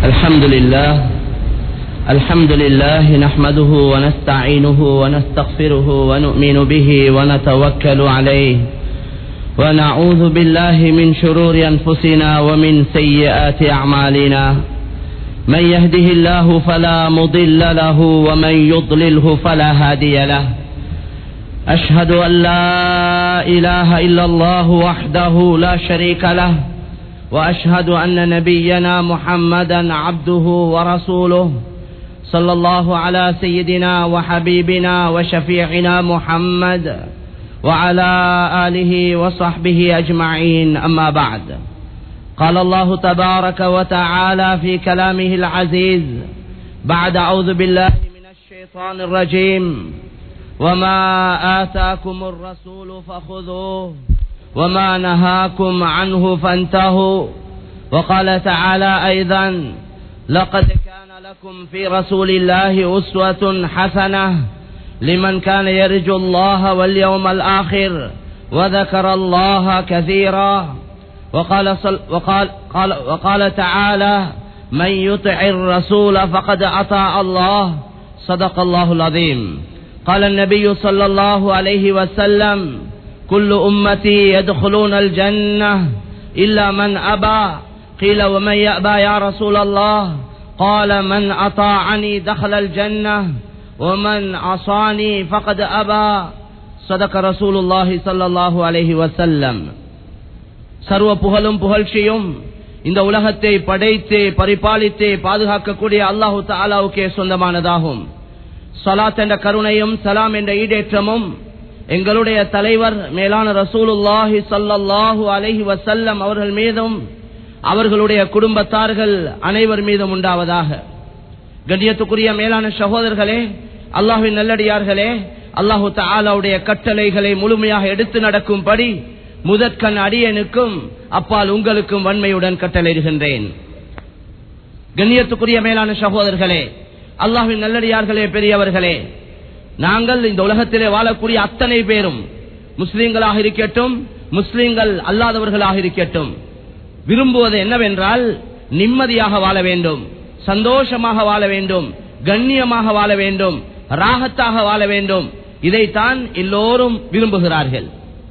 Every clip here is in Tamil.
الحمد لله الحمد لله نحمده ونستعينه ونستغفره ونؤمن به ونتوكل عليه ونعوذ بالله من شرور أنفسنا ومن سيئات أعمالنا من يهده الله فلا مضل له ومن يضلله فلا هادي له أشهد أن لا إله إلا الله وحده لا شريك له وأشهد أن نبينا محمدا عبده ورسوله صلى الله على سيدنا وحبيبنا وشفيعنا محمد وعلى آله وصحبه أجمعين أما بعد قال الله تبارك وتعالى في كلامه العزيز بعد أعوذ بالله من الشيطان الرجيم وما آتاكم الرسول فخذوه وما نهاكم عنه فانتهوا وقال تعالى أيضا لقد كان لكم في رسول الله أسوة حسنة لمن كان يرجو الله واليوم الآخر وذكر الله كثيرا وقال, صل وقال, قال وقال تعالى من يطع الرسول فقد أطاع الله صدق الله العظيم قال النبي صلى الله عليه وسلم كل أمتي يدخلون الجنة إلا من أبى قيل ومن يأبى يا رسول الله قال من أطاعني دخل الجنة ومن عصاني فقد أبى صدق رسول الله صلى الله عليه وسلم சர்வ புகழும் புகழ்ச்சியும் இந்த உலகத்தை படைத்து பரிபாலித்து பாதுகாக்கக்கூடிய அல்லாஹு தாலாவுக்கே சொந்தமானதாகும் சலாத் என்ற கருணையும் சலாம் என்ற ஈடேற்றமும் எங்களுடைய தலைவர் மேலான ரசூலுல்லாஹி சல்லாஹூ அலஹி வசல்லம் அவர்கள் மீதும் அவர்களுடைய குடும்பத்தார்கள் அனைவர் மீதும் உண்டாவதாக கண்ணியத்துக்குரிய மேலான சகோதரர்களே அல்லாஹின் நல்லடியார்களே அல்லாஹு தாலாவுடைய கட்டளைகளை முழுமையாக எடுத்து நடக்கும்படி முதற்கண் அடியனுக்கும் அப்பால் உங்களுக்கும் வன்மையுடன் கட்டளையிடுகின்றேன் கண்ணியத்துக்குரிய மேலான சகோதரர்களே அல்லாஹின் நல்லடியார்களே பெரியவர்களே நாங்கள் இந்த உலகத்திலே வாழக்கூடிய அத்தனை பேரும் முஸ்லீம்களாக இருக்கட்டும் முஸ்லீம்கள் அல்லாதவர்களாக இருக்கட்டும் விரும்புவது என்னவென்றால் நிம்மதியாக வாழ வேண்டும் சந்தோஷமாக வாழ வேண்டும் கண்ணியமாக வாழ வேண்டும் ராகத்தாக வாழ வேண்டும் இதைத்தான் எல்லோரும் விரும்புகிறார்கள்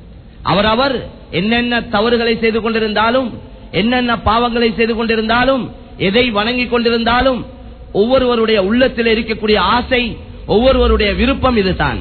அவரவர் என்னென்ன தவறுகளை செய்து கொண்டிருந்தாலும் என்னென்ன பாவங்களை செய்து கொண்டிருந்தாலும் எதை வணங்கி கொண்டிருந்தாலும் ஒவ்வொருவருடைய உள்ளத்தில் இருக்கக்கூடிய ஆசை ஒவ்வொருவருடைய விருப்பம் இதுதான்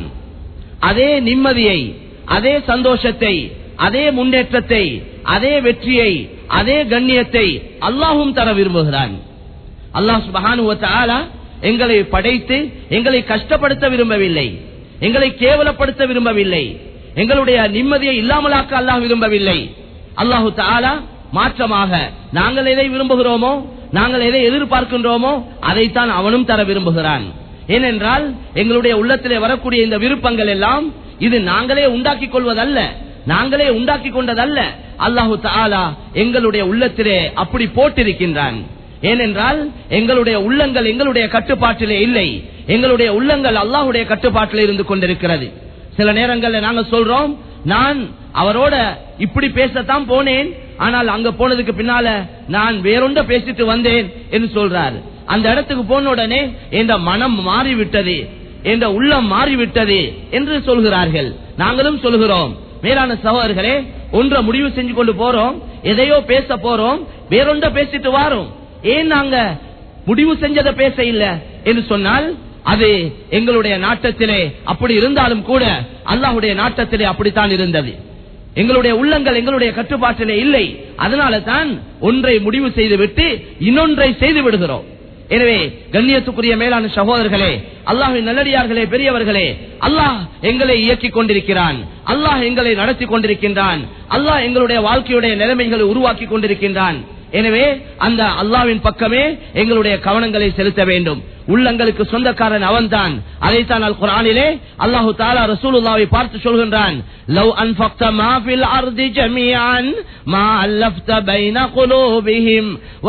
அதே நிம்மதியை அதே சந்தோஷத்தை அதே முன்னேற்றத்தை அதே வெற்றியை அதே கண்ணியத்தை அல்லாஹும் தர விரும்புகிறான் அல்லாஹ் சுபகானுவத்தாலா எங்களை படைத்து எங்களை கஷ்டப்படுத்த விரும்பவில்லை எங்களை கேவலப்படுத்த விரும்பவில்லை எங்களுடைய நிம்மதியை இல்லாமலாக்க அல்லாஹ் விரும்பவில்லை அல்லாஹு தாலா மாற்றமாக நாங்கள் எதை விரும்புகிறோமோ நாங்கள் எதை எதிர்பார்க்கின்றோமோ அதைத்தான் அவனும் தர விரும்புகிறான் ஏனென்றால் எங்களுடைய உள்ளத்திலே வரக்கூடிய இந்த விருப்பங்கள் எல்லாம் இது நாங்களே உண்டாக்கி கொள்வதல்ல நாங்களே உண்டாக்கி கொண்டதல்ல அல்லாஹு தாலா எங்களுடைய உள்ளத்திலே அப்படி போட்டிருக்கின்றான் ஏனென்றால் எங்களுடைய உள்ளங்கள் எங்களுடைய கட்டுப்பாட்டிலே இல்லை எங்களுடைய உள்ளங்கள் அல்லாஹுடைய கட்டுப்பாட்டில் இருந்து கொண்டிருக்கிறது சில நேரங்களில் நாங்க சொல்றோம் நான் அவரோட இப்படி பேசத்தான் போனேன் ஆனால் அங்க போனதுக்கு பின்னால நான் வேறொண்ட பேசிட்டு வந்தேன் என்று சொல்றார் அந்த இடத்துக்கு போன உடனே என்ற மனம் மாறிவிட்டது என்ற உள்ளம் மாறிவிட்டது என்று சொல்கிறார்கள் நாங்களும் சொல்கிறோம் மேலான சகோதரர்களே ஒன்ற முடிவு செஞ்சு கொண்டு போறோம் எதையோ பேச போறோம் வேறொண்ட பேசிட்டு வாரோம் ஏன் நாங்க முடிவு செஞ்சதை பேச இல்ல என்று சொன்னால் அது எங்களுடைய நாட்டத்திலே அப்படி இருந்தாலும் கூட அல்லாஹுடைய நாட்டத்திலே அப்படித்தான் இருந்தது எங்களுடைய உள்ளங்கள் எங்களுடைய கட்டுப்பாட்டிலே இல்லை அதனால தான் ஒன்றை முடிவு செய்து விட்டு இன்னொன்றை செய்து விடுகிறோம் எனவே கண்ணியத்துக்குரிய மேலான சகோதரர்களே அல்லாஹின் நல்லடியார்களே பெரியவர்களே அல்லாஹ் எங்களை இயக்கிக் கொண்டிருக்கிறான் அல்லாஹ் எங்களை நடத்தி கொண்டிருக்கின்றான் அல்லாஹ் எங்களுடைய வாழ்க்கையுடைய நிலைமைகளை உருவாக்கி கொண்டிருக்கின்றான் எனவே அந்த அல்லாவின் பக்கமே எங்களுடைய கவனங்களை செலுத்த வேண்டும் உள்ளங்களுக்கு சொந்தக்காரன் அவன்தான் அதைத்தான் அல் குரானிலே அல்லாஹு தாலா ரசூலுல்லாவை பார்த்து சொல்கின்றான் லவ் அன்ஃபக்த மா ஃபில் அர்தி ஜமீஅன் மா அல்லஃப்த பைன குலூபிஹிம்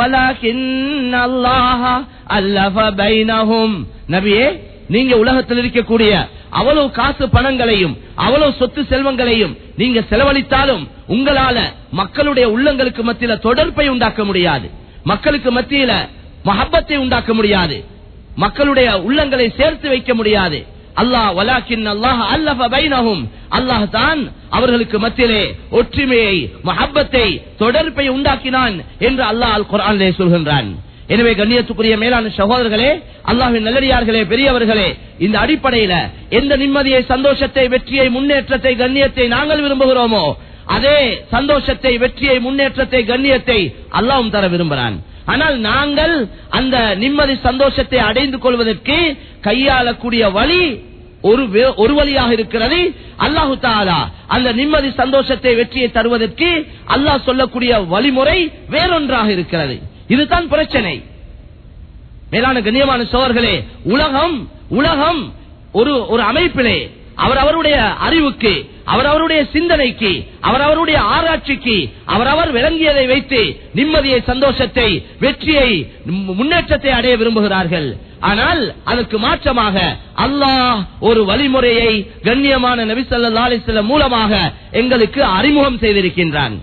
வலாகின் அல்லாஹ அல்லஃப பைனஹும் நபியே நீங்க உலகத்தில் இருக்கக்கூடிய அவ்வளவு காசு பணங்களையும் அவ்வளவு சொத்து செல்வங்களையும் நீங்க செலவழித்தாலும் உங்களால மக்களுடைய உள்ளங்களுக்கு மத்தியில தொடர்பை உண்டாக்க முடியாது மக்களுக்கு மத்தியில மஹப்பத்தை உண்டாக்க முடியாது மக்களுடைய உள்ளங்களை சேர்த்து வைக்க முடியாது அல்லாஹ் வலாக்கின் அல்லாஹ் அல்லஃப பைனஹும் அல்லாஹ் தான் அவர்களுக்கு மத்தியிலே ஒற்றுமையை மஹப்பத்தை தொடர்பை உண்டாக்கினான் என்று அல்லாஹ் அல் குர்ஆனிலே சொல்கின்றான் எனவே கண்ணியத்துக்குரிய மேலான சகோதரர்களே அல்லாஹ்வின் நல்லடியார்களே பெரியவர்களே இந்த அடிப்படையில எந்த நிம்மதியை சந்தோஷத்தை வெற்றியை முன்னேற்றத்தை கண்ணியத்தை நாங்கள் விரும்புகிறோமோ அதே சந்தோஷத்தை வெற்றியை முன்னேற்றத்தை கண்ணியத்தை அல்லாஹ்வும் தர விரும்புகிறான் ஆனால் நாங்கள் அந்த நிம்மதி சந்தோஷத்தை அடைந்து கொள்வதற்கு கையாளக்கூடிய வழி ஒரு வே- ஒரு வழியாக இருக்கிறது அல்லாஹு தாலா அந்த நிம்மதி சந்தோஷத்தை வெற்றியை தருவதற்கு அல்லாஹ் சொல்லக்கூடிய வழிமுறை வேறொன்றாக இருக்கிறது இதுதான் பிரச்சனை மேலான கண்ணியமான சோழர்களே உலகம் உலகம் ஒரு ஒரு அமைப்பிலே அவர் அவருடைய அறிவுக்கு அவர் அவருடைய சிந்தனைக்கு அவர் அவருடைய ஆராய்ச்சிக்கு அவரவர் விளங்கியதை வைத்து நிம்மதியை சந்தோஷத்தை வெற்றியை மு- முன்னேற்றத்தை அடைய விரும்புகிறார்கள் ஆனால் அதற்கு மாற்றமாக அல்லாஹ் ஒரு வழிமுறையை கண்ணியமான நபி ஸல்லல்லாஹு அலைஹி வஸல்லம் மூலமாக எங்களுக்கு அறிமுகம் செய்திருக்கின்றான்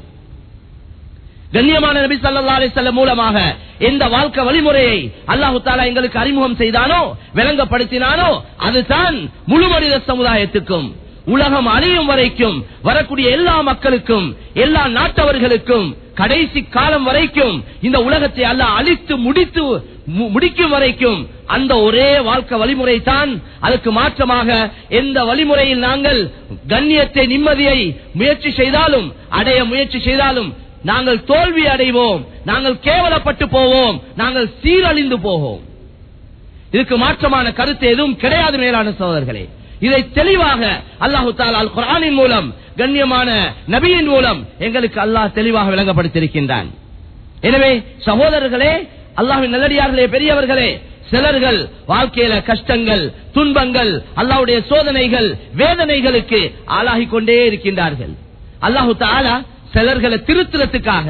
கண்ணியமான நபி ஸல்லல்லாஹு அலைஹி வஸல்லம் மூலமாக எந்த வாழ்க்கை வழிமுறையை அல்லாஹு தாலா எங்களுக்கு அறிமுகம் செய்தானோ விளங்கப்படுத்தினானோ அதுதான் முழு மனித சமுதாயத்துக்கும் உலகம் அழியும் வரைக்கும் வரக்கூடிய எல்லா மக்களுக்கும் எல்லா நாட்டவர்களுக்கும் கடைசி காலம் வரைக்கும் இந்த உலகத்தை அல்லாஹ் அழித்து முடித்து மு- முடிக்கும் வரைக்கும் அந்த ஒரே வாழ்க்கை வழிமுறை தான் அதுக்கு மாற்றமாக எந்த வழிமுறையில் நாங்கள் கண்ணியத்தை நிம்மதியை முயற்சி செய்தாலும் அடைய முயற்சி செய்தாலும் நாங்கள் தோல்வி அடைவோம் நாங்கள் கேவலப்பட்டு போவோம் நாங்கள் சீரழிந்து போவோம் இதுக்கு மாற்றமான கருத்து எதுவும் கிடையாது மேலான சோதர்களே இதை தெளிவாக அல்லாஹு தாலா அல் குர்ஆனின் மூலம் கண்ணியமான நபியின் மூலம் எங்களுக்கு அல்லாஹ் தெளிவாக விளங்கப்படுத்தியிருக்கின்றான் எனவே சகோதரர்களே அல்லாஹ்வின் நல்லடியார்களே பெரியவர்களே சிலர்கள் வாழ்க்கையில கஷ்டங்கள் துன்பங்கள் அல்லாஹ்வுடைய சோதனைகள் வேதனைகளுக்கு ஆளாகிக் கொண்டே இருக்கின்றார்கள் அல்லாஹு தாலா சிலர்களை திருத்துறதுக்காக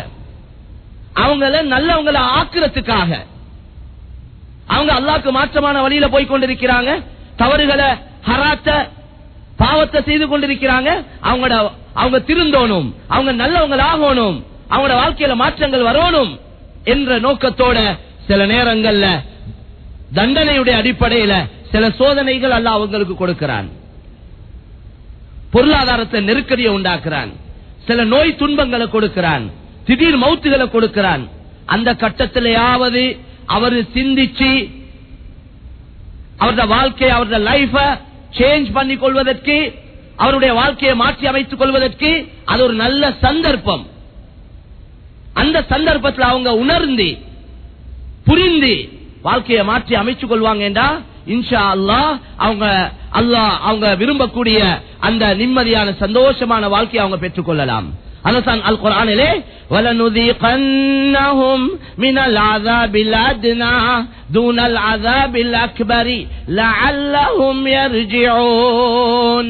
அவங்கள நல்லவங்களை ஆக்குறதுக்காக அவங்க அல்லாஹ்க்கு மாற்றமான வழியில போய் கொண்டிருக்கிறாங்க தவறுகளை ஹராத்த பாவத்தை செய்து கொண்டிருக்கிறாங்க அவங்களோட அவங்க திருந்தோணும் அவங்க நல்லவங்கள் ஆகணும் அவங்களோட வாழ்க்கையில மாற்றங்கள் வரணும் என்ற நோக்கத்தோட சில நேரங்கள்ல தண்டனையுடைய அடிப்படையில சில சோதனைகள் அல்லாஹ் அவங்களுக்கு கொடுக்கிறான் பொருளாதாரத்தை நெருக்கடியை உண்டாக்குறான் சில நோய் துன்பங்களை கொடுக்கிறான் திடீர் மௌத்துகளை கொடுக்கிறான் அந்த கட்டத்திலேயாவது அவர் சிந்திச்சு அவருடைய வாழ்க்கையை அவருடைய லைஃப சேஞ்ச் பண்ணி கொள்வதற்கு அவருடைய வாழ்க்கையை மாற்றி அமைத்துக் கொள்வதற்கு அது ஒரு நல்ல சந்தர்ப்பம் அந்த சந்தர்ப்பத்தில் அவங்க உணர்ந்து புரிந்து வாழ்க்கையை மாற்றி அமைச்சுக் கொள்வாங்க என்றா இன்ஷா அல்லாஹ் அவங்க அல்லாஹ் அவங்க விரும்பக்கூடிய அந்த நிம்மதியான சந்தோஷமான வாழ்க்கையை அவங்க பெற்றுக் கொள்ளலாம் அதுதான் அல் குர்ஆனிலே وَلَنُذِيقَنَّهُمْ مِنَ الْعَذَابِ الْأَدْنَى دُونَ الْعَذَابِ الْأَكْبَرِ لَعَلَّهُمْ يَرْجِعُونَ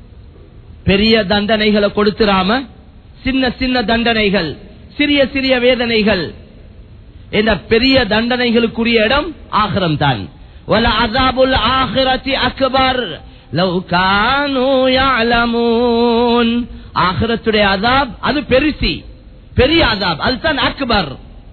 பெரிய தண்டனைகளை கொடுத்துராம சின்ன சின்ன தண்டனைகள் சிறிய சிறிய வேதனைகள் இந்த பெரிய தண்டனைகளுக்குரிய இடம் ஆகிரம் தான் وَلَعَذَابُ الْآخِرَةِ أَكْبَرُ لَوْ كَانُوا يَعْلَمُونَ ஆகிரத்துடைய அதாப் அது பெருசி பெரிய அதாப் அதுதான் அக்பர்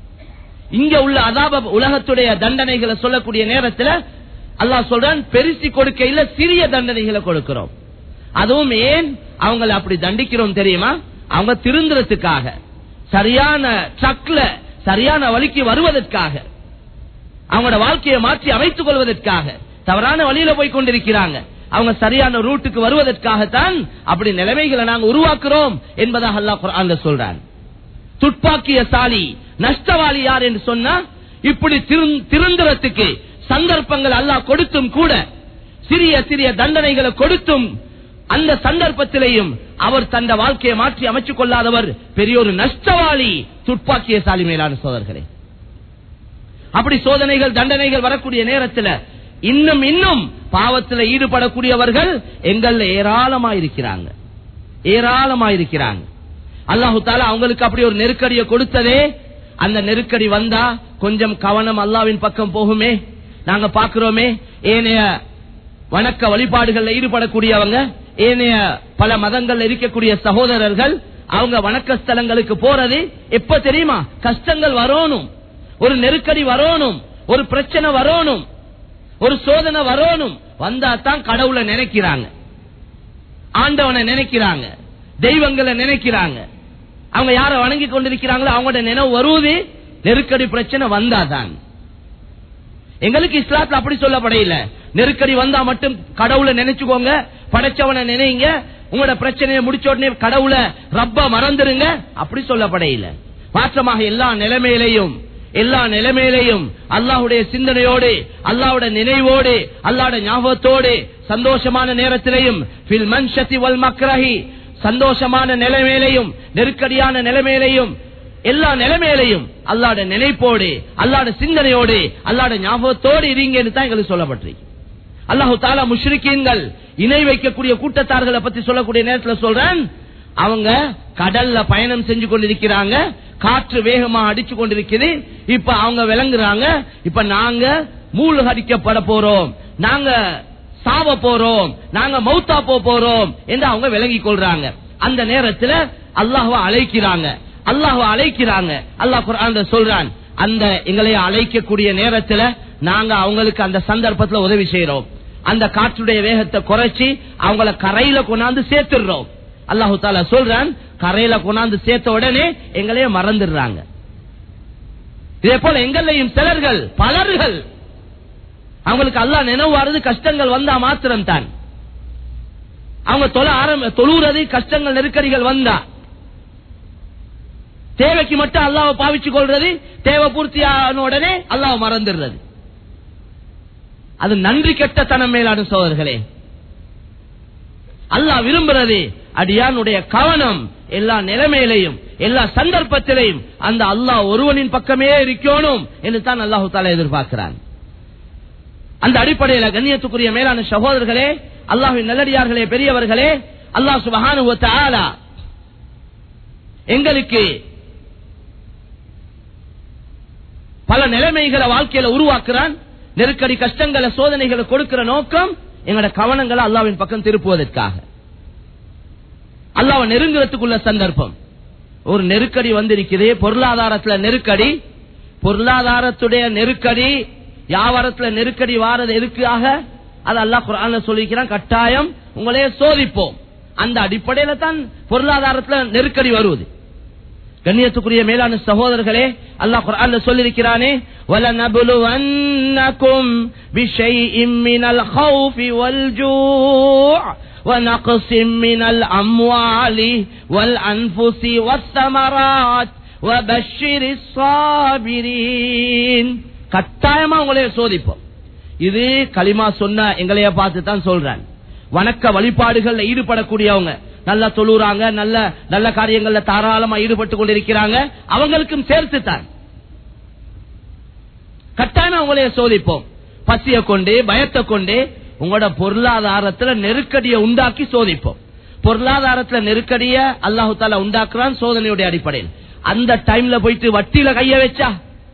இங்க உள்ள அதாப உலகத்துடைய தண்டனைகளை சொல்லக்கூடிய நேரத்தில் அல்லாஹ் சொல்றான் பெருசி கொடுக்க இல்ல சிறிய தண்டனைகளை கொடுக்கிறோம் அதுவும் ஏன் அவங்களை அப்படி தண்டிக்கிறோம் தெரியுமா அவங்க திருந்துறதுக்காக சரியான ட்ரக்ல சரியான வழிக்கு வருவதற்காக அவங்களோட வாழ்க்கையை மாற்றி அமைத்துக் கொள்வதற்காக தவறான வழியில போய் கொண்டிருக்கிறாங்க அவங்க சரியான ரூட்டுக்கு வருவதற்காகத்தான் அப்படி நிலைமைகளை நாங்க உருவாக்குறோம் என்பதாக அல்லாஹ் குர்ஆன்ல சொல்றான் துப்பாக்கிய சாலி நஷ்டவாளி யார் என்று சொன்னா இப்படி திரு- திருந்துறதுக்கு சந்தர்ப்பங்கள் அல்லாஹ் கொடுத்தும் கூட சிறிய சிறிய தண்டனைகளை கொடுத்தும் அந்த சந்தர்ப்பத்திலேயும் அவர் தந்த வாழ்க்கையை மாற்றி அமைச்சுக் கொள்ளாதவர் பெரிய ஒரு நஷ்டவாளி துப்பாக்கிய சாலி மேலான சோதர்களே அப்படி சோதனைகள் தண்டனைகள் வரக்கூடிய நேரத்தில் இன்னும் இன்னும் பாவத்தில் ஈடுபடக்கூடியவர்கள் எங்கள்ல ஏராளமா இருக்கிறாங்க ஏராளமா இருக்கிறாங்க அல்லாஹு தாலா அவங்களுக்கு அப்படி ஒரு நெருக்கடியை கொடுத்ததே அந்த நெருக்கடி வந்தா கொஞ்சம் கவனம் அல்லாவின் பக்கம் போகுமே நாங்க பாக்குறோமே ஏனைய வணக்க வழிபாடுகள்ல ஈடுபடக்கூடியவங்க ஏனைய பல மதங்கள்ல இருக்கக்கூடிய சகோதரர்கள் அவங்க வணக்க ஸ்தலங்களுக்கு போறது எப்ப தெரியுமா கஷ்டங்கள் வரணும் ஒரு நெருக்கடி வரணும் ஒரு பிரச்சனை வரணும் ஒரு சோதனை வரணும் வந்தா தான் கடவுளை நினைக்கிறாங்க ஆண்டவனை நினைக்கிறாங்க தெய்வங்களை நினைக்கிறாங்க அவங்க யார வணங்கி கொண்டிருக்கிறாங்களோ அவங்களோட நினைவு வருவது நெருக்கடி பிரச்சனை வந்தாதான் எங்களுக்கு இஸ்லாத்துல அப்படி சொல்லப்படையில நெருக்கடி வந்தா மட்டும் கடவுளை நினைச்சுக்கோங்க படைச்சவனை நினைங்க உங்களோட பிரச்சனையை முடிச்ச உடனே கடவுளை ரப்ப மறந்துருங்க அப்படி சொல்லப்படையில மாற்றமாக எல்லா நிலைமையிலையும் எல்லா நிலைமையிலையும் அல்லாஹுடைய சிந்தனையோடு அல்லாஹ்வுடைய நினைவோடு அல்லாஹ்வுடைய ஞாபகத்தோடு சந்தோஷமான நேரத்திலையும் ஃபில் மன்ஷதி வல் மக்ரஹி சந்தோஷமான நிலைமையிலையும் நெருக்கடியான நிலைமையிலையும் எல்லா நிலைமையிலையும் அல்லாட நினைப்போடு அல்லாட சிந்தனையோடு அல்லாட ஞாபகத்தோடு இருங்கன்னு தான் எங்களுக்கு சொல்லப்பட்டிருக்கு அல்லாஹு தாலா முஷ்ரிக்கீன்கள் இணை வைக்கக்கூடிய கூட்டத்தார்களை பத்தி சொல்லக்கூடிய நேரத்துல சொல்றேன் அவங்க கடல்ல பயணம் செஞ்சு கொண்டிருக்கிறாங்க காற்று வேகமா அடிச்சு கொண்டிருக்குது இப்ப அவங்க விளங்குறாங்க இப்ப நாங்க மூழ்கடிக்கப்பட போறோம் நாங்க சாவ போறோம் நாங்க மௌத்தா போக போறோம் என்று அவங்க விளங்கி கொள்றாங்க அந்த நேரத்துல அல்லாஹ்வ அழைக்கிறாங்க அல்லாஹ்வ அழைக்கிறாங்க அல்லாஹ் குர்ஆன்ல சொல்றான் அந்த எங்களை அழைக்கக்கூடிய நேரத்துல நாங்க அவங்களுக்கு அந்த சந்தர்ப்பத்துல உதவி செய்யறோம் அந்த காற்றுடைய வேகத்தை குறைச்சி அவங்கள கரையில கொண்டாந்து சேர்த்துடுறோம் அல்லாஹு தாலா சொல்றான் கரையில கொண்டாந்து சேர்த்த உடனே எங்களையே மறந்துடுறாங்க இதே போல எங்களையும் சிலர்கள் பலர்கள் அவங்களுக்கு அல்லாஹ் நினைவு வர்றது கஷ்டங்கள் வந்தா மாத்திரம் தான் அவங்க தொலை ஆரம்ப தொழுறது கஷ்டங்கள் நெருக்கடிகள் வந்தா தேவைக்கு மட்டும் அல்லாஹ் பாவிச்சு கொள்றது தேவை பூர்த்தியான உடனே அல்லாஹ் மறந்துடுறது அது நன்றி கெட்டத்தனம் மேலான சோதர்களே அல்லாஹ் விரும்புறது அடியானுடைய கவனம் எல்லா நிலைமையிலையும் எல்லா சந்தர்ப்பத்திலையும் அந்த அல்லாஹ் ஒருவனின் பக்கமே இருக்கணும் என்று தான் அல்லாஹு தாலா எதிர்பார்க்கிறான் அந்த அடிப்படையில கண்ணியத்துக்குரிய மேலான சகோதரர்களே அல்லாஹின் நல்லடியார்களே பெரியவர்களே அல்லாஹ் சுபஹானு தஆலா எங்களுக்கு பல நிலைமைகளை வாழ்க்கையில உருவாக்குறான் நெருக்கடி கஷ்டங்களை சோதனைகளை கொடுக்கிற நோக்கம் எங்களோட கவனங்களை அல்லாவின் பக்கம் திருப்புவதற்காக அல்லாவை நெருங்குறதுக்குள்ள சந்தர்ப்பம் ஒரு நெருக்கடி வந்திருக்குது பொருளாதாரத்துல நெருக்கடி பொருளாதாரத்துடைய நெருக்கடி வியாபாரத்துல நெருக்கடி வாரது எதுக்காக அது அல்லாஹ் குரான்ல சொல்லிக்கிறான் கட்டாயம் உங்களே சோதிப்போம் அந்த அடிப்படையில தான் பொருளாதாரத்துல நெருக்கடி வருவது கண்ணியத்துக்குரிய மேலான சகோதரர்களே அல்லாஹ் குர்ஆன்ல சொல்லியிருக்கிறானே وَلَنَبْلُوَنَّكُمْ بِشَيْءٍ مِّنَ الْخَوْفِ وَالْجُوعِ وَنَقْصٍ مِّنَ الْأَمْوَالِ وَالْأَنفُسِ وَالثَّمَرَاتِ وَبَشِّرِ الصَّابِرِينَ கட்டாயமா உங்களை சோதிப்போம் இது களிமா சொன்ன எங்களைய பார்த்து தான் சொல்றேன் வணக்க வழிபாடுகள்ல ஈடுபடக்கூடியவங்க நல்லா தொழுறாங்க நல்ல நல்ல காரியங்கள்ல தாராளமா ஈடுபட்டு கொண்டிருக்கிறாங்க அவங்களுக்கும் சேர்த்து தான் கட்டாயம் அவங்களைய சோதிப்போம் பசிய கொண்டு பயத்தை கொண்டு உங்களோட பொருளாதாரத்துல நெருக்கடியை உண்டாக்கி சோதிப்போம் பொருளாதாரத்துல நெருக்கடிய அல்லாஹு தாலா உண்டாக்குறான் சோதனையுடைய அடிப்படையில் அந்த டைம்ல போயிட்டு வட்டியில கைய வச்சா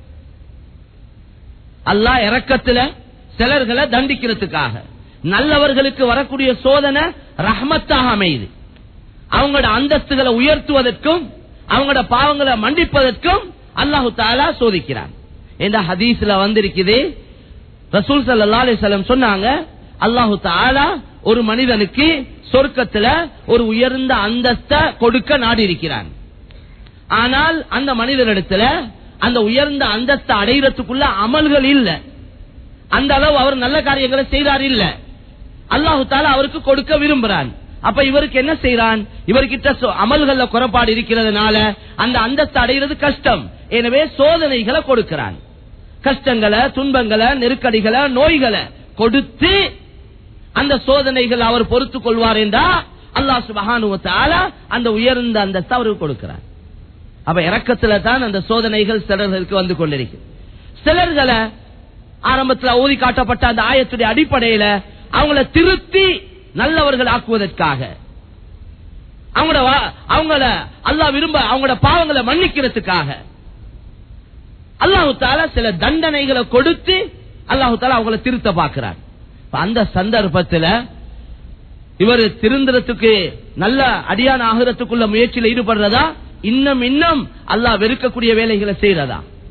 அல்லாஹ் இறக்கத்துல சிலர்களை தண்டிக்கிறதுக்காக நல்லவர்களுக்கு வரக்கூடிய சோதனை ரஹமத்தாக அமையுது அவங்களோட அந்தஸ்துகளை உயர்த்துவதற்கும் அவங்களோட பாவங்களை மன்னிப்பதற்கும் அல்லாஹு தாலா சோதிக்கிறான் இந்த ஹதீஸ்ல வந்திருக்குது ரசூல் சல்லா அலிசல்லம் சொன்னாங்க அல்லாஹு தாலா ஒரு மனிதனுக்கு சொர்க்கத்துல ஒரு உயர்ந்த அந்தஸ்த கொடுக்க நாடி இருக்கிறான் ஆனால் அந்த மனிதனிடத்துல அந்த உயர்ந்த அந்தஸ்தை அடைகிறதுக்குள்ள அமல்கள் இல்ல அந்த அளவு அவர் நல்ல காரியங்களை செய்தார் இல்ல அல்லாஹு தாலா அவருக்கு கொடுக்க விரும்புறான் அப்ப இவருக்கு என்ன செய்யறான் இவர்கிட்ட சொ- அமல்கள்ல குறைபாடு இருக்கிறதுனால அந்த அந்தஸ்து அடைகிறது கஷ்டம் எனவே சோதனைகளை கொடுக்கிறான் கஷ்டங்களை துன்பங்களை நெருக்கடிகளை நோய்களை கொடுத்து அந்த சோதனைகள் அவர் பொறுத்துக் கொள்வார் என்றா அல்லாஹ் சுபஹானுவத்தால அந்த உயர்ந்த அந்தஸ்து அவருக்கு கொடுக்கிறார் அப்ப இறக்கத்துல தான் அந்த சோதனைகள் சிலர்களுக்கு வந்து கொண்டிருக்கு சிலர்களை ஆரம்பத்தில் ஊதி காட்டப்பட்ட அந்த ஆயத்துடைய அடிப்படையில அவங்கள திருத்தி நல்லவர்கள் ஆக்குவதற்காக அவங்களோட வா- அவங்கள அல்லாஹ் விரும்ப அவங்களோட பாவங்களை மன்னிக்கிறதுக்காக அல்லாஹு தாலா சில தண்டனைகளை கொடுத்து அல்லாஹு தாலா அவங்கள திருத்த பார்க்கிறார் இப்ப அந்த சந்தர்ப்பத்துல இவர் திருந்துறதுக்கு நல்ல அடியான ஆகிறதுக்குள்ள முயற்சியில ஈடுபடுறதா இன்னும் இன்னும் அல்லாஹ் வெறுக்கக்கூடிய வேலைகளை செய்யறதா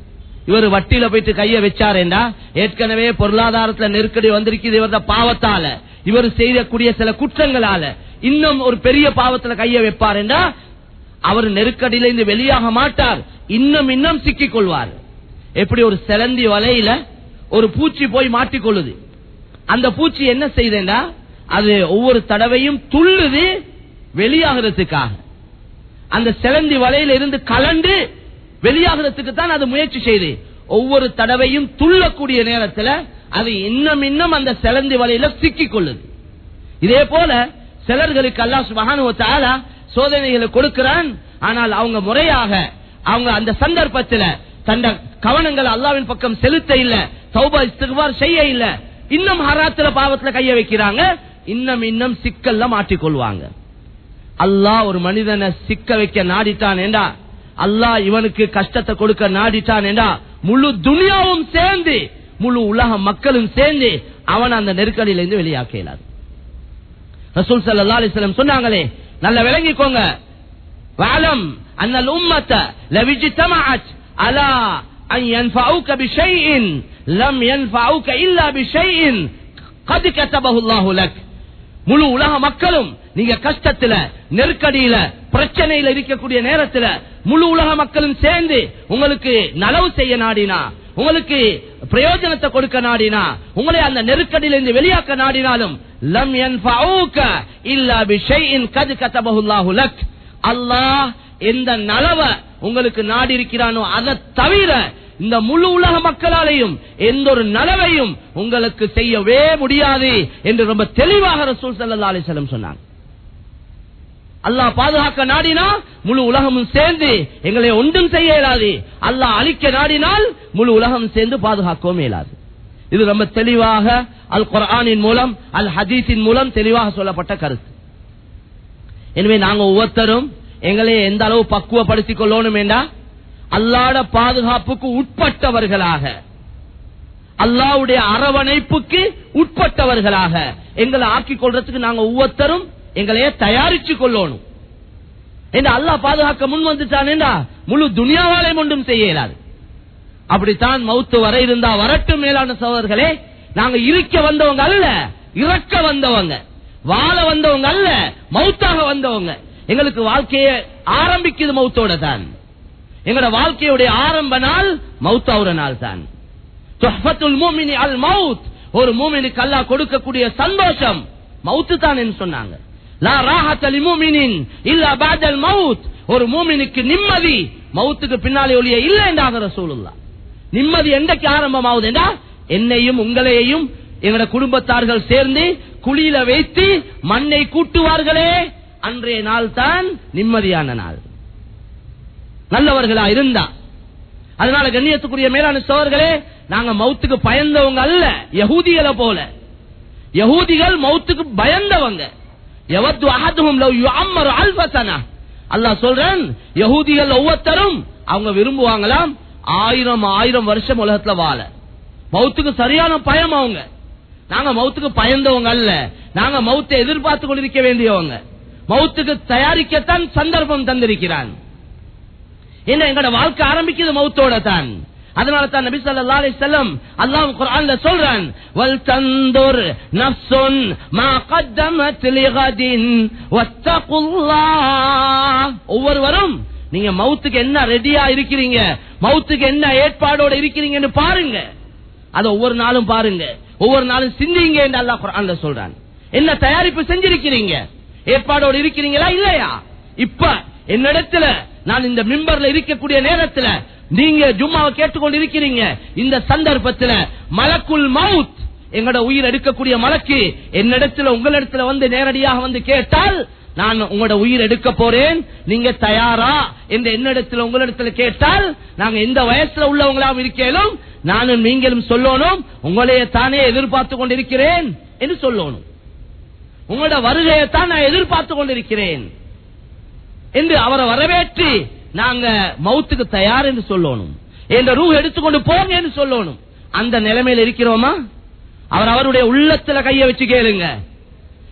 இவர் வட்டியில போயிட்டு கைய வச்சாரேண்டா ஏற்கனவே பொருளாதாரத்துல நெருக்கடி வந்திருக்குது இவரது பாவத்தால இவர் செய்யக்கூடிய சில குற்றங்களால இன்னும் ஒரு பெரிய பாவத்துல கைய வைப்பாருண்டா அவர் நெருக்கடியில இருந்து வெளியாக மாட்டார் இன்னும் இன்னும் சிக்கிக் கொள்வார் எப்படி ஒரு செலந்தி வலையில ஒரு பூச்சி போய் மாட்டிக்கொள்ளுது அந்த பூச்சி என்ன செய்தேன்டா அது ஒவ்வொரு தடவையும் துள்ளுது வெளியாகிறதுக்காக அந்த செலந்தி வலையில இருந்து கலண்டு வெளியாகிறதுக்கு தான் அது முயற்சி செய்து ஒவ்வொரு தடவையும் துள்ளக்கூடிய நேரத்துல அது இன்னும் இன்னும் அந்த செலந்தி வலையில சிக்கிக் கொள்ளுது இதே போல சிலர்களுக்கு அல்லாஹ் சுபஹானஹு வ தஆலா சோதனைகளை கொடுக்கிறான் ஆனால் அவங்க முறையாக அவங்க அந்த சந்தர்ப்பத்துல தந்த கவனங்கள் அல்லாவின் பக்கம் செலுத்த இல்ல தௌபா இஸ்திக்பார் செய்ய இல்ல இன்னும் ஹராத்துல பாவத்துல கைய வைக்கிறாங்க இன்னும் இன்னும் சிக்கல்ல மாட்டிக்கொள்வாங்க அல்லாஹ் ஒரு மனிதனை சிக்க வைக்க நாடிட்டான் என்றா அல்லாஹ் இவனுக்கு கஷ்டத்தை கொடுக்க நாடிட்டான் என்றா முழு துனியாவும் சேர்ந்து முழு உலக மக்களும் சேர்ந்து அவன் அந்த நெருக்கடியிலிருந்து வெளியாக்க இயலாது ரசூல் ஸல்லல்லாஹு அலைஹி வஸல்லம் சொன்னாங்களே நல்ல விளங்கிக்கோங்க வஅலம் அன் அல் உம்மத லவிஜ்தமஅத் அலா அன் யன்ஃபஉக பிஷைஇன் லம் யன்ஃபஉக இல்லா பிஷைஇன் قد كتبه الله لك முழு உலக மக்களும் நீங்க கஷ்டத்துல நெருக்கடியில பிரச்சனையில இருக்கக்கூடிய நேரத்துல முழு உலக மக்களும் சேர்ந்து உங்களுக்கு நலவு செய்ய நாடினா உங்களுக்கு பிரயோஜனத்தை கொடுக்க நாடினா உங்களை அந்த நெருக்கடியிலிருந்து வெளியாக்க நாடினாலும் லம் யன்ஃபஊக இல்லா பிஷைஇன் கத் கதபஹுல்லாஹு லக் அல்லாஹ் எந்த நலவ உங்களுக்கு நாடி இருக்கிறானோ அதை தவிர இந்த முழு உலக மக்களாலையும் எந்த ஒரு நலவையும் உங்களுக்கு செய்யவே முடியாது என்று ரொம்ப தெளிவாக ரசூல் ஸல்லல்லாஹு அலைஹி வஸல்லம் சொன்னாங்க அல்லாஹ் பாதுகாக்க நாடினா முழு உலகமும் சேர்ந்து எங்களை ஒன்றும் செய்ய இயலாது அல்லாஹ் அழிக்க நாடினால் முழு உலகம் சேர்ந்து பாதுகாக்கவும் இயலாது இது ரொம்ப தெளிவாக அல் குர்ஆனின் மூலம் அல் ஹதீஸின் மூலம் தெளிவாக சொல்லப்பட்ட கருத்து எனவே நாங்க ஒவ்வொருத்தரும் எங்களை எந்த அளவு பக்குவப்படுத்திக் கொள்ளணும் என்றா அல்லாட பாதுகாப்புக்கு உட்பட்டவர்களாக அல்லாவுடைய அரவணைப்புக்கு உட்பட்டவர்களாக எங்களை ஆக்கிக் கொள்றதுக்கு நாங்க ஒவ்வொருத்தரும் எங்களையே தயாரிச்சு கொள்ளணும் என்று அல்லாஹ் பாதுகாக்க முன் வந்துட்டானேண்டா முழு துனியாவாலையும் ஒன்றும் செய்ய இயலாது அப்படித்தான் மௌத்து வர இருந்தா வரட்டும் மேலான சோதர்களே நாங்க இருக்க வந்தவங்க அல்ல இறக்க வந்தவங்க வாழ வந்தவங்க அல்ல மௌத்தாக வந்தவங்க எங்களுக்கு வாழ்க்கைய ஆரம்பிக்குது மௌத்தோட தான் எங்களோட வாழ்க்கையுடைய ஆரம்ப நாள் மௌத்தாவுற நாள் தான் துஹ்ஃபத்துல் மூமினி அல் மவுத் ஒரு மூமினுக்கு அல்லாஹ் கொடுக்கக்கூடிய சந்தோஷம் மவுத்து தான் என்று சொன்னாங்க லா ராஹத்த லிமுமினின் இல்லா பாதல் மவுத் ஒரு மூமினுக்கு நிம்மதி மவுத்துக்கு பின்னாலே ஒளிய இல்லை என்றாக ரசூலுல்லாஹ் நிம்மதி என்றைக்கு ஆரம்பமாகுது என்றா என்னையும் உங்களையும் எங்களோட குடும்பத்தார்கள் சேர்ந்து குழியில வைத்து மண்ணை கூட்டுவார்களே அன்றைய நாள் தான் நிம்மதியான நாள் நல்லவர்களா இருந்தா அதனால கண்ணியத்துக்குரிய மேலான சோழர்களே நாங்க மௌத்துக்கு பயந்தவங்க அல்ல யகூதிகளை போல யகூதிகள் மௌத்துக்கு பயந்தவங்க எவத்து அஹதுஹும் லவ் யுஅம்மரு அல்ஃப சனா அல்லாஹ் சொல்றான் யகூதிகள் ஒவ்வொருத்தரும் அவங்க விரும்புவாங்களாம் ஆயிரம் ஆயிரம் வருஷம் உலகத்துல வாழ மௌத்துக்கு சரியான பயம் அவங்க நாங்க மௌத்துக்கு பயந்தவங்க அல்ல நாங்க மௌத்தை எதிர்பார்த்து கொண்டிருக்க வேண்டியவங்க மௌத்துக்கு தயாரிக்கத்தான் சந்தர்ப்பம் தந்திருக்கிறான் என்ன எங்கட வாழ்க்கை ஆரம்பிக்குது மௌத்தோட தான் அதனால தான் நபி ஸல்லல்லாஹு அலைஹி வஸல்லம் அல்லாஹ் குர்ஆன்ல சொல்றான் வல் தந்துர் நஃப்ஸுன் மா கத்தமத் லிகதின் வத்தகுல்லாஹ் ஒவ்வொருவரும் நீங்க மௌத்துக்கு என்ன ரெடியா இருக்கிறீங்க மௌத்துக்கு என்ன ஏற்பாடோட இருக்கிறீங்கன்னு பாருங்க அத ஒவ்வொரு நாளும் பாருங்க ஒவ்வொரு நாளும் சிந்திங்க என்று அல்லாஹ் குர்ஆன்ல சொல்றான் என்ன தயாரிப்பு செஞ்சிருக்கிறீங்க ஏற்பாடோடு இருக்கிறீங்களா இல்லையா இப்ப என்னிடத்துல நான் இந்த மிம்பர்ல இருக்கக்கூடிய நேரத்துல நீங்க ஜும்மாவை கேட்டுக்கொண்டு இருக்கிறீங்க இந்த சந்தர்ப்பத்துல மலக்குல் மவுத் எங்கட உயிர் எடுக்கக்கூடிய மலக்கு என்னிடத்துல உங்களிடத்துல வந்து நேரடியாக வந்து கேட்டால் நான் உங்களோட உயிர் எடுக்க போறேன் நீங்க தயாரா என்று என்னிடத்துல உங்களிடத்துல கேட்டால் நாங்க எந்த வயசுல உள்ளவங்களாம் இருக்கேனும் நானும் நீங்களும் சொல்லணும் உங்களையே தானே எதிர்பார்த்து கொண்டிருக்கிறேன் என்று சொல்லணும் உங்களோட வருகையைத்தான் நான் எதிர்பார்த்து கொண்டிருக்கிறேன் என்று அவரை வரவேற்று நாங்க மௌத்துக்கு தயார் என்று சொல்லணும் என்ற ரூ எடுத்துக்கொண்டு போங்க என்று சொல்லணும் அந்த நிலைமையில இருக்கிறோமா அவர் அவருடைய உள்ளத்துல கைய வச்சு கேளுங்க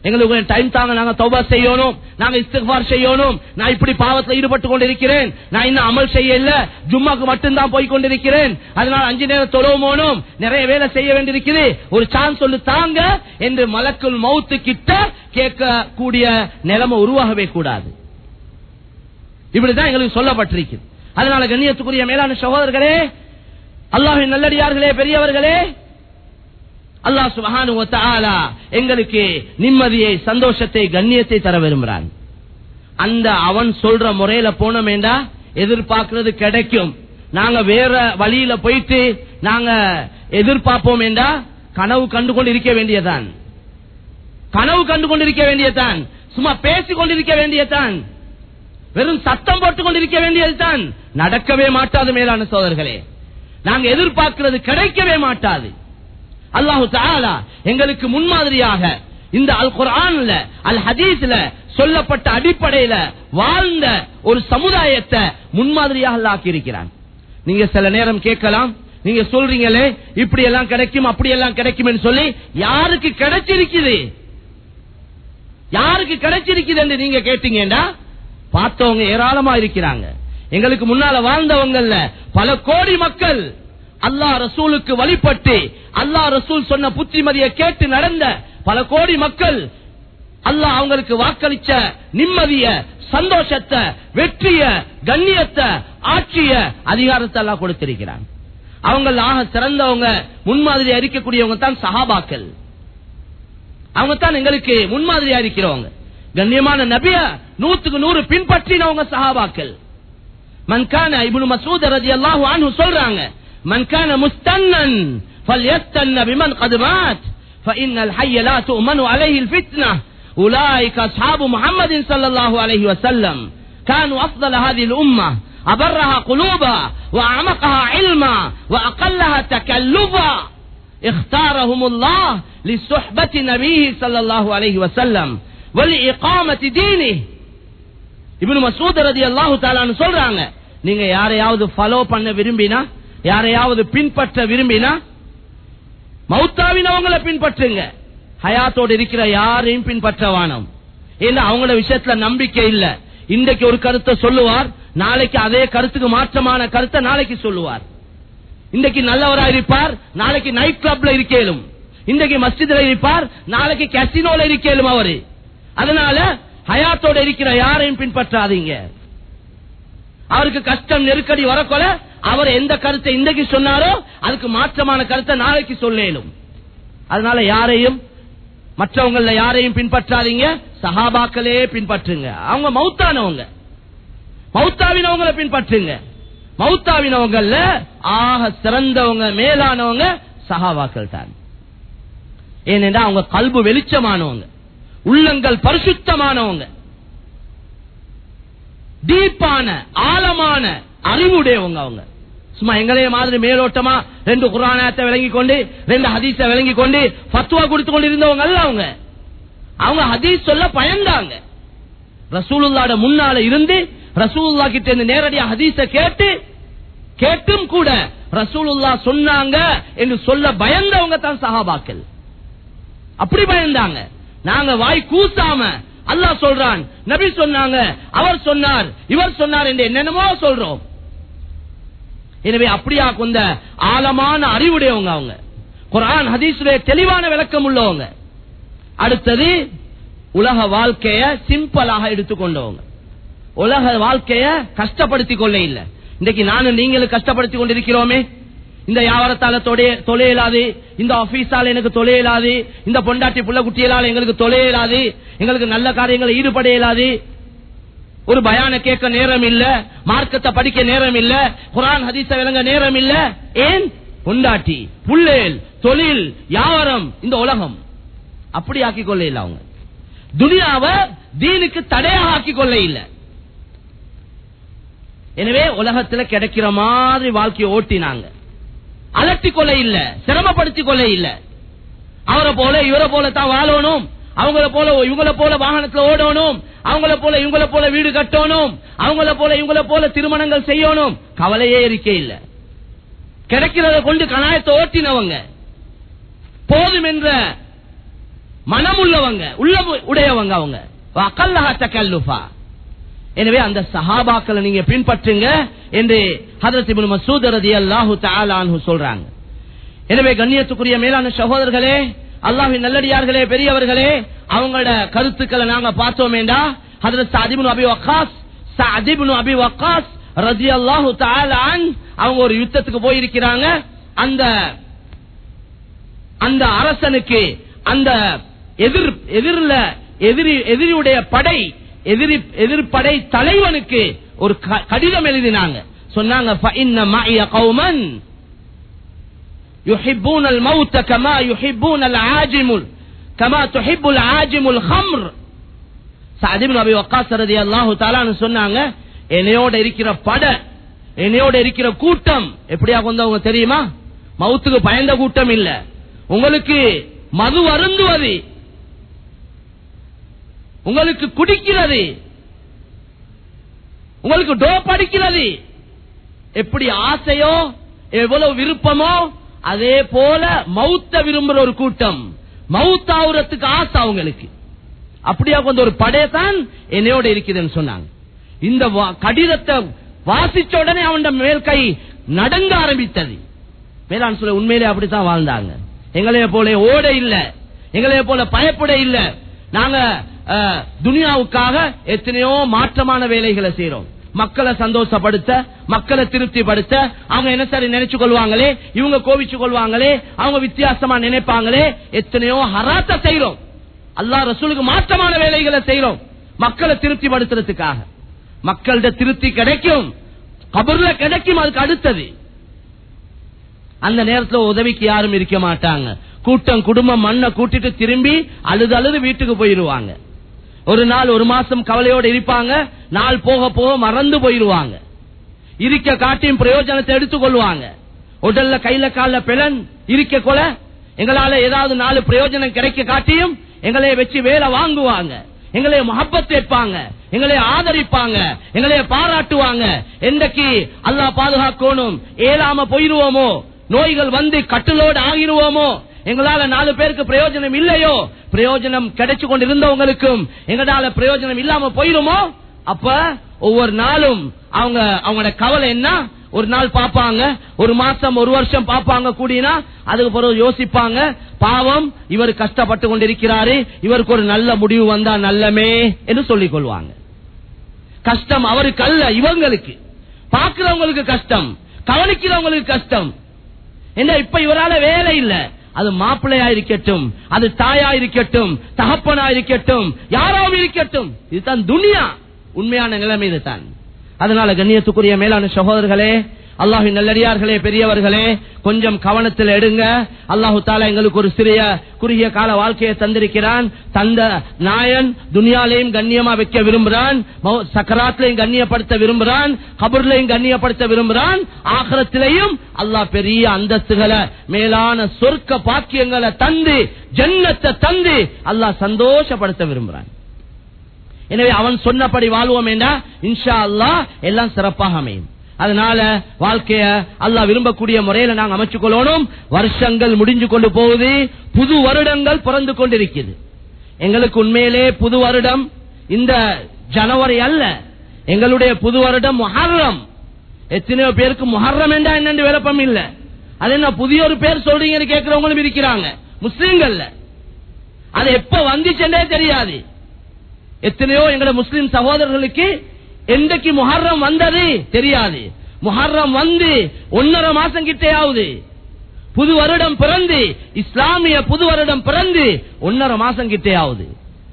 எங்களுக்கு டைம் தாங்க நாங்க தௌபா செய்யணும் நாங்க இஸ்திஃபார் செய்யணும் நான் இப்படி பாவத்தில் ஈடுபட்டு கொண்டிருக்கிறேன் நான் இன்னும் அமல் செய்யல ஜும்மாக்கு மட்டும்தான் போய் கொண்டிருக்கிறேன் அதனால அஞ்சு நேரம் தொழுவோனும் நிறைய வேலை செய்ய வேண்டியிருக்குது ஒரு சான்ஸ் சொல்லு தாங்க என்று மலக்குள் மவுத்து கிட்ட கேட்கக்கூடிய நிலைமை உருவாகவே கூடாது இப்படிதான் எங்களுக்கு சொல்லப்பட்டிருக்கு அதனால கண்ணியத்துக்குரிய மேலான சகோதரர்களே அல்லாஹின் நல்லடியார்களே பெரியவர்களே அல்லாஹ் சுபஹானு வ தஆலா எங்களுக்கு நிம்மதியை சந்தோஷத்தை கண்ணியத்தை தர விரும்புறான் அந்த அவன் சொல்ற முறையில போனோமேண்டா எதிர்பார்க்கிறது கிடைக்கும் நாங்க வேற வழியில போயிட்டு நாங்க எதிர்பார்ப்போமேண்டா கனவு கண்டு கொண்டு இருக்க வேண்டியதான் கனவு கண்டு கொண்டிருக்க வேண்டியதான் சும்மா பேசிக் கொண்டிருக்க வேண்டியதான் வெறும் சத்தம் போட்டுக் கொண்டிருக்க வேண்டியதுதான் நடக்கவே மாட்டாது மேலான சோதர்களே நாங்க எதிர்பார்க்கிறது கிடைக்கவே மாட்டாது அல்லாஹு தாலா எங்களுக்கு முன்மாதிரியாக இந்த அல் குர்ஆன்ல அல் ஹதீஸ்ல சொல்லப்பட்ட அடிப்படையில வாழ்ந்த ஒரு சமுதாயத்தை முன்மாதிரியாக அல்லாஹ் ஆக்கி இருக்கிறான் நீங்க சில நேரம் கேட்கலாம் நீங்க சொல்றீங்களே இப்படி எல்லாம் கிடைக்கும் அப்படி எல்லாம் கிடைக்கும் சொல்லி யாருக்கு கிடைச்சிருக்குது யாருக்கு கிடைச்சிருக்குது என்று நீங்க கேட்டீங்கன்னா பார்த்தவங்க ஏராளமா இருக்கிறாங்க எங்களுக்கு முன்னால வாழ்ந்தவங்கல்ல பல கோடி மக்கள் அல்லாஹ் ரசூலுக்கு வழிபட்டு அல்லாஹ் ரசூல் சொன்ன புத்திமதியை கேட்டு நடந்த பல கோடி மக்கள் அல்லாஹ் அவங்களுக்கு வாக்களிச்ச நிம்மதிய சந்தோஷத்தை வெற்றிய கண்ணியத்தை ஆட்சிய அதிகாரத்தை எல்லாம் கொடுத்திருக்கிறான் அவங்க ஆக சிறந்தவங்க முன்மாதிரியா இருக்கக்கூடியவங்க தான் சஹாபாக்கள் அவங்க தான் எங்களுக்கு முன்மாதிரியா இருக்கிறவங்க கண்ணியமான நபிய நூத்துக்கு நூறு பின்பற்றினவங்க சஹாபாக்கள் மன்கான இப்னு மசூத் ரலியல்லாஹு அன்ஹு சொல்றாங்க மன்கான முஸ்தன்னன் فليستن بمن قد مات فإن الحي لا تؤمن عليه الفتنة أولئك أصحاب محمد صلى الله عليه وسلم كانوا أفضل هذه الأمة أبرها قلوبا وأعمقها علما وأقلها تكلفا اختارهم الله لصحبة نبيه صلى الله عليه وسلم ولإقامة دينه இப்னு மசூத் ரலியல்லாஹு தஆலான்னு சொல்றாங்க நீங்க யாரையாவது ஃபாலோ பண்ண விரும்பினா யாரையாவது பின்பற்ற விரும்பினா மௌத்தாவினவங்களை பின்பற்றுங்க ஹயாத்தோடு இருக்கிற யாரையும் பின்பற்ற வானம் ஏன்னா அவங்களோட விஷயத்துல நம்பிக்கை இல்ல இன்றைக்கு ஒரு கருத்தை சொல்லுவார் நாளைக்கு அதே கருத்துக்கு மாற்றமான கருத்தை நாளைக்கு சொல்லுவார் இன்றைக்கு நல்லவரா இருப்பார் நாளைக்கு நைட் கிளப்ல இருக்கேலும் இன்றைக்கு மஸ்ஜித்ல இருப்பார் நாளைக்கு கசினோல இருக்கேலும் அவரு அதனால ஹயாத்தோட இருக்கிற யாரையும் பின்பற்றாதீங்க அவருக்கு கஷ்டம் நெருக்கடி வரக்கொல அவர் எந்த கருத்தை இன்றைக்கு சொன்னாரோ அதுக்கு மாற்றமான கருத்தை நாளைக்கு சொல்லேலும் அதனால யாரையும் மற்றவங்கள யாரையும் பின்பற்றாதீங்க சஹாபாக்களே பின்பற்றுங்க அவங்க மௌத்தானவங்க மௌத்தாவினவங்களை பின்பற்றுங்க மௌத்தாவினவங்கல்ல ஆக சிறந்தவங்க மேலானவங்க சஹாபாக்கள் தான் ஏனென்றா அவங்க கல்பு வெளிச்சமானவங்க உள்ளங்கள் பரிசுத்தமானவங்க டீப்பான ஆழமான அறிவுடையவங்க அவங்க சும்மா எங்களே மாதிரி மேலோட்டமா ரெண்டு குரானத்தை விளங்கி கொண்டு ரெண்டு ஹதீஸ விளங்கி கொண்டு பத்துவா கொடுத்து கொண்டு இருந்தவங்க அல்ல அவங்க அவங்க ஹதீஸ் சொல்ல பயந்தாங்க ரசூலுல்லாட முன்னால இருந்து ரசூலுல்லா கிட்ட இருந்து நேரடியா ஹதீஸ கேட்டு கேட்டும் கூட ரசூலுல்லா சொன்னாங்க என்று சொல்ல பயந்தவங்க தான் சஹாபாக்கள் அப்படி பயந்தாங்க நாங்க வாய் கூசாம அல்லாஹ் சொல்றான் நபி சொன்னாங்க அவர் சொன்னார் இவர் சொன்னார் என்று என்னென்னமோ சொல்றோம் எனவே அப்படியா கொண்ட ஆழமான அறிவுடையவங்க அவங்க குரான் ஹதீஸுடைய தெளிவான விளக்கம் உள்ளவங்க அடுத்தது உலக வாழ்க்கைய சிம்பிளாக எடுத்துக்கொண்டவங்க உலக வாழ்க்கைய கஷ்டப்படுத்திக் கொள்ள இல்லை இன்னைக்கு நானும் நீங்களும் கஷ்டப்படுத்திக் கொண்டிருக்கிறோமே இந்த வியாபாரத்தால தொலையலாது இந்த ஆபீஸால எனக்கு தொலையலாது இந்த பொண்டாட்டி புள்ள குட்டியலால எங்களுக்கு தொலையலாது எங்களுக்கு நல்ல காரியங்களை ஈடுபட இயலாது ஒரு பயான கேட்க நேரம் இல்ல மார்க்கத்தை படிக்க நேரம் இல்ல குரான் ஹதீஸ விளங்க நேரம் இல்ல ஏன் பொண்டாட்டி புள்ளேல் தொழில் வியாபாரம் இந்த உலகம் அப்படி ஆக்கிக் கொள்ள இல்ல அவங்க துனியாவ தீனுக்கு தடையாக ஆக்கிக் கொள்ள இல்ல எனவே உலகத்துல கிடைக்கிற மாதிரி வாழ்க்கையை ஓட்டினாங்க அலட்டிக் கொள்ள இல்ல சிரமப்படுத்திக் கொள்ள இல்ல அவரை போல இவரை போல தான் வாழணும் அவங்கள போல இவங்கள போல வாகனத்துல ஓடணும் அவங்கள போல இவங்கள போல வீடு கட்டணும் அவங்கள போல இவங்கள போல திருமணங்கள் செய்யணும் கவலையே இருக்கே இல்ல கிடைக்கிறத கொண்டு கணாயத்தை ஓட்டினவங்க போதும் என்ற மனமுள்ளவங்க உள்ள உடையவங்க அவங்க அகல்லஹ தகல்லுஃபா எனவே அந்த சஹாபாக்களை நீங்க பின்பற்றுங்க என்று ஹதரத் இப்னு மசூத் ரலியல்லாஹு தஆலா அன்ஹு சொல்றாங்க எனவே கண்ணியத்துக்குரிய மேலான சகோதரர்களே அல்லாஹ்வின் நல்லடியார்களே பெரியவர்களே அவங்களோட கருத்துக்களை நாங்க பார்த்தோமேண்டா ஹதரத் சஅத் இப்னு அபி வக்காஸ் சஅத் இப்னு அபி வக்காஸ் ரலியல்லாஹு தஆலா அன் அவங்க ஒரு யுத்தத்துக்கு போயிருக்கிறாங்க அந்த அந்த அரசனுக்கு அந்த எதிர் எதிரில எதிரி எதிரியுடைய படை எதிரி எதிர்ப்படை தலைவனுக்கு ஒரு க- கடிதம் எழுதினாங்க சொன்னாங்க فَإِنَّ مَعِيَ قَوْمًا يُحِبُّونَ الْمَوْتَ كَمَا يُحِبُّونَ الْعَاجِمُ كَمَا تُحِبُّ الْعَاجِمُ الْخَمْرَ சஅத் இப்னு அபி வக்காஸ் ரலியல்லாஹு தஆலான்னு சொன்னாங்க என்னையோட இருக்கிற பட என்னையோட இருக்கிற கூட்டம் எப்படியா வந்தவங்க தெரியுமா மவுத்துக்கு பயந்த கூட்டம் இல்ல உங்களுக்கு மது அருந்துவது உங்களுக்கு குடிக்கிறது உங்களுக்கு டோப் அடிக்கிறது எப்படி ஆசையோ எவ்வளவு விருப்பமோ அதே போல மௌத்த விரும்புற ஒரு கூட்டம் மவுத்தாவுறதுக்கு ஆசை அவங்களுக்கு அப்படியா கொஞ்சம் ஒரு படையத்தான் என்னையோட இருக்குதுன்னு சொன்னாங்க இந்த வா- கடிதத்தை வாசிச்ச உடனே அவன் மேல் கை நடங்க ஆரம்பித்தது மேலான் சொல்ல உண்மையிலே அப்படித்தான் வாழ்ந்தாங்க எங்களைய போல ஓட இல்ல எங்களைய போல பயப்பட இல்ல நாங்க அஹ், துனியாவுக்காக எத்தனையோ மாற்றமான வேலைகளை செய்யறோம் மக்களை சந்தோஷப்படுத்த மக்களை திருப்திப்படுத்த அவங்க என்ன சரி நினைச்சு கொள்வாங்களே இவங்க கோவிச்சு கொள்வாங்களே அவங்க வித்தியாசமா நினைப்பாங்களே எத்தனையோ ஹராத்த செய்யறோம் அல்லாஹ் ரசூலுக்கு மாற்றமான வேலைகளை செய்யறோம் மக்களை திருப்திப்படுத்துறதுக்காக மக்கள்கிட்ட திருப்தி கிடைக்கும் கபர்ல கிடைக்கும் அதுக்கு அடுத்தது அந்த நேரத்துல உதவிக்கு யாரும் இருக்க மாட்டாங்க கூட்டம் குடும்பம் மண்ணை கூட்டிட்டு திரும்பி அழுது அழுது வீட்டுக்கு போயிருவாங்க ஒரு நாள் ஒரு மாசம் கவலையோட இருப்பாங்க நாள் போக போக மறந்து போயிருவாங்க இருக்க காட்டியும் பிரயோஜனத்தை எடுத்துக்கொள்வாங்க உடல்ல கையில கால பிளன் இருக்க கொல எங்களால ஏதாவது நாலு பிரயோஜனம் கிடைக்க காட்டியும் எங்களைய வச்சு வேலை வாங்குவாங்க எங்களைய மஹப்பத் வைப்பாங்க எங்களை ஆதரிப்பாங்க எங்களைய பாராட்டுவாங்க என்றைக்கு அல்லாஹ் பாதுகாக்கணும் ஏலாம போயிருவோமோ நோய்கள் வந்து கட்டுலோடு ஆகிருவோமோ எங்களால நாலு பேருக்கு பிரயோஜனம் இல்லையோ பிரயோஜனம் கிடைச்சு கொண்டிருந்தவங்களுக்கும் எங்களால பிரயோஜனம் இல்லாம போயிருமோ அப்ப ஒவ்வொரு நாளும் அவங்க அவங்களோட கவலை என்ன ஒரு நாள் பாப்பாங்க ஒரு மாசம் ஒரு வருஷம் பாப்பாங்க கூடினா அதுக்கு பிறகு யோசிப்பாங்க பாவம் இவர் கஷ்டப்பட்டு கொண்டிருக்கிறாரு இவருக்கு ஒரு நல்ல முடிவு வந்தா நல்லமே என்று சொல்லிக் கொள்வாங்க கஷ்டம் அவருக்கு அல்ல இவங்களுக்கு பாக்குறவங்களுக்கு கஷ்டம் கவனிக்கிறவங்களுக்கு கஷ்டம் என்ன இப்ப இவரால வேலை இல்ல அது மாப்பிள்ளையா இருக்கட்டும் அது தாயா இருக்கட்டும் தகப்பனா இருக்கட்டும் யாராவும் இருக்கட்டும் இதுதான் துனியா உண்மையான நிலைமை இதுதான் அதனால கண்ணியத்துக்குரிய மேலான சகோதரர்களே அல்லாஹின் நல்லடியார்களே பெரியவர்களே கொஞ்சம் கவனத்தில் எடுங்க அல்லாஹு தாலா எங்களுக்கு ஒரு சிறிய குறுகிய கால வாழ்க்கையை தந்திருக்கிறான் தந்த நாயன் துனியாலையும் கண்ணியமா வைக்க விரும்புறான் மௌ- சக்கராத்திலையும் கண்ணியப்படுத்த விரும்புறான் கபர்லையும் கண்ணியப்படுத்த விரும்புறான் ஆகரத்திலையும் அல்லாஹ் பெரிய அந்தஸ்துகளை மேலான சொர்க்க பாக்கியங்களை தந்து ஜன்னத்தை தந்து அல்லாஹ் சந்தோஷப்படுத்த விரும்புறான் எனவே அவன் சொன்னபடி வாழ்வோம் என்றா இன்ஷா அல்லாஹ் எல்லாம் சிறப்பாக அமையும் அதனால வாழ்க்கைய அல்லாஹ் விரும்பக்கூடிய முறையில நாங்க அமைச்சுக் கொள்ளணும் வருஷங்கள் முடிஞ்சு கொண்டு போகுது புது வருடங்கள் பிறந்து கொண்டிருக்கிறது எங்களுக்கு உண்மையிலே புது வருடம் இந்த ஜனவரி அல்ல எங்களுடைய புது வருடம் முஹர்ரம் எத்தனையோ பேருக்கு முஹர்ரம் என்றா என்னன்னு விளப்பம் இல்ல அது என்ன புதிய ஒரு பேர் சொல்றீங்கன்னு கேட்கிறவங்களும் இருக்கிறாங்க முஸ்லீம்கள்ல அது எப்ப வந்துச்சுன்னே தெரியாது எத்தனையோ எங்களோட முஸ்லிம் சகோதரர்களுக்கு என்றைக்கு முஹர்ரம் வந்தது தெரியாது முஹர்ரம் வந்து ஒன்னரை மாசம் கிட்டே ஆகுது புது வருடம் பிறந்து இஸ்லாமிய புது வருடம் பிறந்து ஒன்னரை மாசம் கிட்டே ஆகுது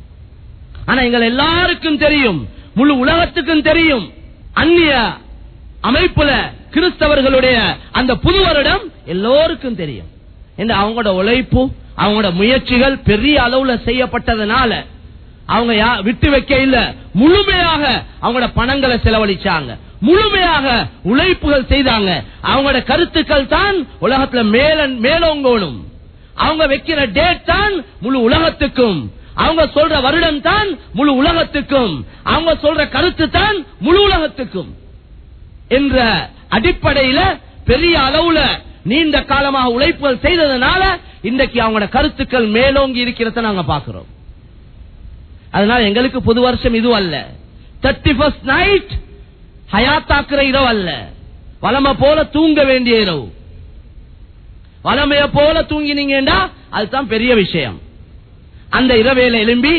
ஆனா எங்கள் எல்லாருக்கும் தெரியும் முழு உலகத்துக்கும் தெரியும் அந்நிய அமைப்புல கிறிஸ்தவர்களுடைய அந்த புது வருடம் எல்லோருக்கும் தெரியும் இந்த அவங்களோட உழைப்பு அவங்களோட முயற்சிகள் பெரிய அளவுல செய்யப்பட்டதுனால அவங்க யா- விட்டு வைக்க இல்ல முழுமையாக அவங்களோட பணங்களை செலவழிச்சாங்க முழுமையாக உழைப்புகள் செய்தாங்க அவங்களோட கருத்துக்கள் தான் உலகத்துல மேல மேலோங்கணும் அவங்க வைக்கிற டேட் தான் முழு உலகத்துக்கும் அவங்க சொல்ற வருடம் தான் முழு உலகத்துக்கும் அவங்க சொல்ற கருத்து தான் முழு உலகத்துக்கும் என்ற அடிப்படையில பெரிய அளவுல நீண்ட காலமாக உழைப்புகள் செய்ததனால இன்றைக்கு அவங்களோட கருத்துக்கள் மேலோங்கி இருக்கிறத நாங்க பாக்குறோம் அதனால எங்களுக்கு புது வருஷம் இது அல்ல தேர்ட்டி ஃபர்ஸ்ட் நைட் ஹயாத்தாக்குற இரவு அல்ல வளமை போல தூங்க வேண்டிய இரவு வளமைய போல தூங்கினீங்கன்னா அதுதான் பெரிய விஷயம் அந்த இரவேல எழும்பி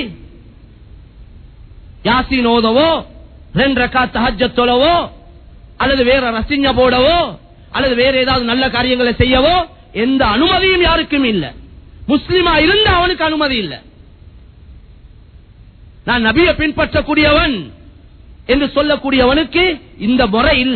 யாசின் ஓதவோ ரெண்டு ரக்கா தஹஜத் தொழவோ அல்லது வேற ரசிஞ்ச போடவோ அல்லது வேற ஏதாவது நல்ல காரியங்களை செய்யவோ எந்த அனுமதியும் யாருக்கும் இல்ல முஸ்லிமா இருந்த அவனுக்கு அனுமதி இல்ல நான் நபியை பின்பற்றக்கூடியவன் என்று சொல்லக்கூடியவனுக்கு இந்த முறை இல்ல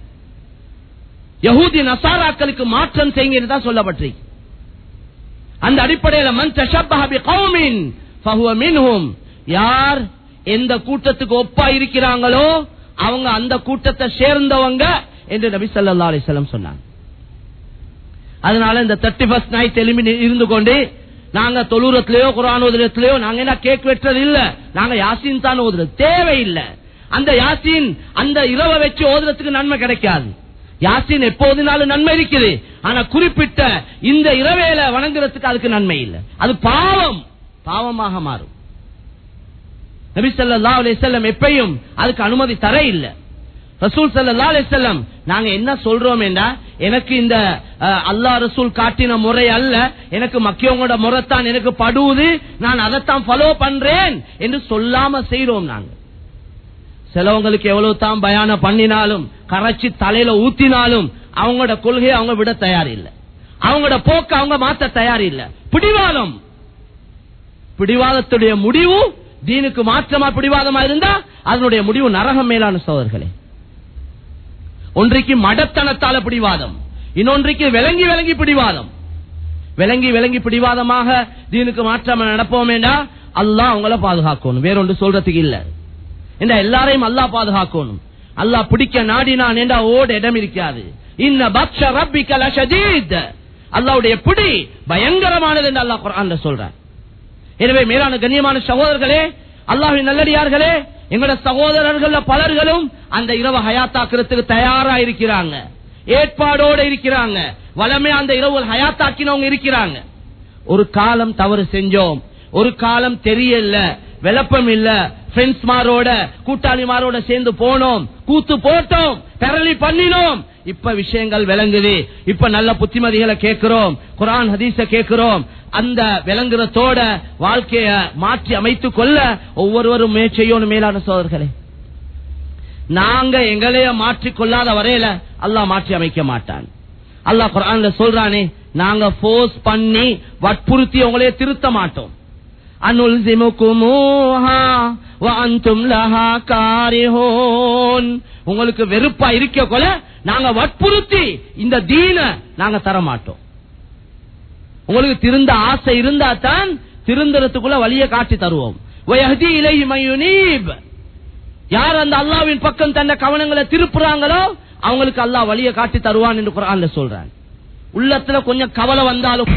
யஹூதி நசாராக்களுக்கு மாற்றம் செய்யுங்க தான் சொல்லப்பட்டிருக்கு அந்த அடிப்படையில் மன் தஷப்பஹ பிகௌமின் ஃபஹுவ மின்ஹும் யார் எந்த கூட்டத்துக்கு ஒப்பா இருக்கிறாங்களோ அவங்க அந்த கூட்டத்தை சேர்ந்தவங்க என்று நபி ஸல்லல்லாஹு அலைஹி வஸல்லம் சொன்னாங்க அதனால இந்த தேர்ட்டி ஃபர்ஸ்ட் நைட் எலும்பி இருந்து கொண்டு நாங்க தொழுறத்திலேயோ குரான் ஓதுறதுலயோ நாங்க என்ன கேக் வெட்டுறது இல்ல நாங்க யாசின் தான் ஓதுறது தேவையில்லை அந்த யாசின் அந்த இரவை வச்சு ஓதுறதுக்கு நன்மை கிடைக்காது யாசின் எப்போதுனாலும் நன்மை இருக்குது ஆனா குறிப்பிட்ட இந்த இரவேல வணங்குறதுக்கு அதுக்கு நன்மை இல்லை அது பாவம் பாவமாக மாறும் நபி ஸல்லல்லாஹு அலைஹி வஸல்லம் எப்பயும் அதுக்கு அனுமதி தர இல்ல ரசூல் ஸல்லல்லாஹு அலைஹி வஸல்லம் நாங்க என்ன சொல்றோம் என்றா எனக்கு இந்த அஹ், அல்லாஹ் ரசூல் காட்டின முறை அல்ல எனக்கு மக்கியவங்களோட முறைத்தான் எனக்கு படுவது நான் அதைத்தான் ஃபாலோ பண்றேன் என்று சொல்லாம செய்றோம் நாங்க சிலவங்களுக்கு எவ்வளவு தான் பயானம் பண்ணினாலும் கரைச்சி தலையில ஊத்தினாலும் அவங்களோட கொள்கையை அவங்க விட தயார் இல்ல அவங்களோட போக்க அவங்க மாத்த தயார் இல்ல பிடிவாதம் பிடிவாதத்துடைய முடிவு தீனுக்கு மாற்றமா பிடிவாதமா இருந்தா அதனுடைய முடிவு நரகம் மேலான சோதர்களே ஒன்றைக்கு மடத்தனத்தால பிடிவாதம் இன்னொன்றைக்கு விளங்கி விளங்கி பிடிவாதம் விளங்கி விளங்கி பிடிவாதமாக தீனுக்கு மாற்றாம நடப்போமேண்டா அல்லாஹ் அவங்கள பாதுகாக்கணும் வேறொன்று சொல்றதுக்கு இல்ல இந்த எல்லாரையும் அல்லாஹ் பாதுகாக்கணும் அல்லாஹ் பிடிக்க நாடினான் என்றா ஓட இடம் இருக்காது இன்ன பக்ஷ ரப்பிக்க லஷதீத் அல்லாஹ்வுடைய பிடி பயங்கரமானது என்று அல்லாஹ் குர்ஆன்ல சொல்றான் எனவே மேலான கண்ணியமான சகோதரர்களே அல்லாஹ்வின் நல்லடியார்களே எங்களோட சகோதரர்கள் பலர்களும் அந்த இரவு ஹயாத்தாக்குறதுக்கு தயாரா இருக்கிறாங்க ஏற்பாடோட இருக்கிறாங்க வளமே அந்த இரவு ஹயாத்தாக்கினவங்க இருக்கிறாங்க ஒரு காலம் தவறு செஞ்சோம் ஒரு காலம் தெரியல விளப்பம் இல்ல ஃப்ரெண்ட்ஸ் மாரோட கூட்டாளிமாரோட சேர்ந்து போனோம் கூத்து போட்டோம் பெரளி பண்ணினோம் இப்ப விஷயங்கள் விளங்குது இப்ப நல்ல புத்திமதிகளை கேட்கிறோம் குரான் ஹதீஸ கேட்கிறோம் அந்த விளங்குறதோட வாழ்க்கைய மாற்றி அமைத்துக் கொள்ள ஒவ்வொருவரும் முயற்சி செய்யணும் மேலான சோதர்களே நாங்க எங்களைய மாற்றிக் கொள்ளாத வரையில அல்லாஹ் மாற்றி அமைக்க மாட்டான் அல்லாஹ் குரான்ல சொல்றானே நாங்க போர்ஸ் பண்ணி வற்புறுத்தி உங்களைய திருத்த மாட்டோம் அனுல்சிமுகுமூஹா வஅன்தும் லஹா காரிஹூன் உங்களுக்கு வெறுப்பா இருக்க கொல நாங்க வற்புறுத்தி இந்த தீன நாங்க தர மாட்டோம் உங்களுக்கு திருந்த ஆசை இருந்தா தான் திருந்தறதுக்குள்ள வழியை காட்டி தருவோம் வயஹ்தி இலைஹி மயுனீப் யார் அந்த அல்லாவின் பக்கம் தன்னை கவனங்களை திருப்புறாங்களோ அவங்களுக்கு அல்லாஹ் வழியை காட்டி தருவான் என்று குரான்ல சொல்றான் உள்ளத்துல கொஞ்சம் கவலை வந்தாலும்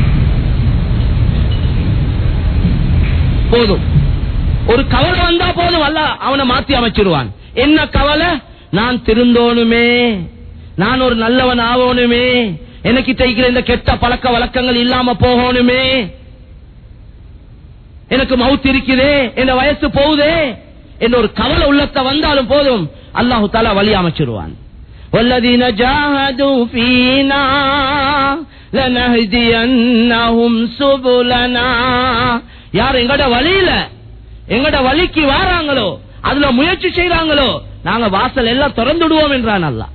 போதும் ஒரு கவலை வந்தா போதும் அல்ல அவனை மாத்தி அமைச்சிருவான் என்ன கவலை நான் திருந்தோணுமே நான் ஒரு நல்லவன் ஆவோனுமே எனக்கு தைக்கிற இந்த கெட்ட பழக்க வழக்கங்கள் இல்லாம போகணுமே எனக்கு மவுத் இருக்குதே என் வயசு போகுதே என்ற ஒரு கவலை உள்ளத்தை வந்தாலும் போதும் அல்லாஹு தாலா வழி அமைச்சிருவான் والذين جاهدوا فينا لنهدينهم سبلنا யார் எங்கட வழியில எங்கட வழிக்கு வாராங்களோ அதுல முயற்சி செய்யறாங்களோ நாங்க வாசல் எல்லாம் திறந்துடுவோம் என்றான் அல்லா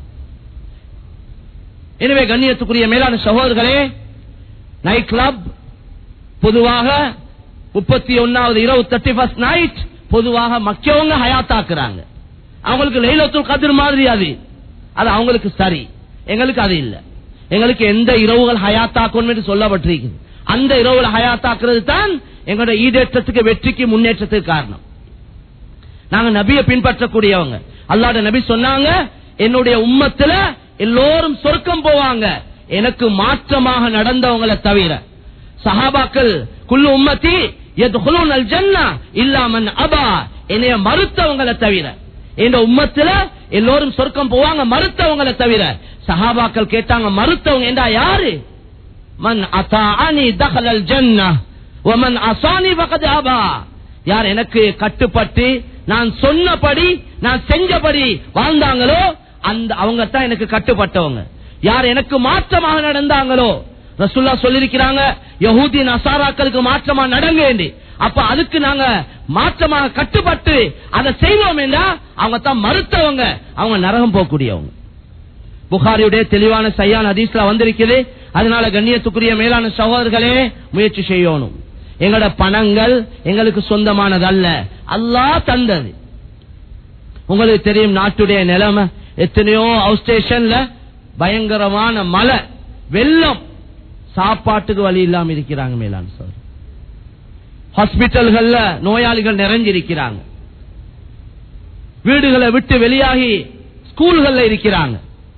எனவே கண்ணியத்துக்குரிய மேலான சகோதரர்களே நைட் கிளப் பொதுவாக முப்பத்தி ஒன்னாவது இரவு தேர்ட்டி ஃபர்ஸ்ட் நைட் பொதுவாக மக்கியவங்க ஹயாத்தாக்குறாங்க அவங்களுக்கு லைலத்துல் கதிர் மாதிரி அது அது அவங்களுக்கு சரி எங்களுக்கு அது இல்ல எங்களுக்கு எந்த இரவுகள் ஹயாத்தாக்கும் என்று சொல்லப்பட்டிருக்கு அந்த இரவுல ஹயாத்தாக்குறது தான் எங்களோட ஈடேற்றத்துக்கு வெற்றிக்கு முன்னேற்றத்துக்கு காரணம் நாங்க நபியை பின்பற்றக்கூடியவங்க அல்லாட நபி சொன்னாங்க என்னுடைய உம்மத்துல எல்லோரும் சொர்க்கம் போவாங்க எனக்கு மாற்றமாக நடந்தவங்களை தவிர சஹாபாக்கள் குல்லு உம்மத்தி எதுகுலூன் அல் ஜன்னா இல்லாமன் அபா என்னைய மறுத்தவங்களை தவிர இந்த உம்மத்துல எல்லோரும் சொர்க்கம் போவாங்க மறுத்தவங்களை தவிர சஹாபாக்கள் கேட்டாங்க மறுத்தவங்க என்றா யாரு மன் அத்தாஅனி தஹலல் ஜன்னah வமன் அசானி ஃபகத் அபா யார் எனக்கு கட்டுப்பட்டு நான் சொன்னபடி நான் செஞ்சபடி வாழ்ந்தாங்களோ அந்த அவங்க தான் எனக்கு கட்டுப்பட்டவங்க யார் எனக்கு மாற்றமாக நடந்தாங்களோ ரசுல்லா சொல்லிருக்கிறாங்க யஹூதி நசாராக்களுக்கு மாற்றமா நடங்க வேண்டி அப்ப அதுக்கு நாங்க மாற்றமாக கட்டுப்பட்டு அதை செய்வோம் என்றா அவங்க தான் மறுத்தவங்க அவங்க நரகம் போகக்கூடியவங்க புகாரியுடைய தெளிவான சையான ஹதீஸ்ல வந்திருக்குது அதனால கண்ணியத்துக்குரிய மேலான சகோதரர்களே முயற்சி செய்யணும் எங்களோட பணங்கள் எங்களுக்கு சொந்தமானது அல்ல அல்லாஹ் தந்தது உங்களுக்கு தெரியும் நாட்டுடைய நிலைமை எத்தனையோ ஹவுஸ் ஸ்டேஷன்ல பயங்கரமான மழை வெள்ளம் சாப்பாட்டுக்கு வழி இல்லாம இருக்கிறாங்க மேலான சார் ஹாஸ்பிட்டல்கள்ல நோயாளிகள் நிறைஞ்சிருக்கிறாங்க வீடுகளை விட்டு வெளியாகி ஸ்கூல்கள்ல இருக்கிறாங்க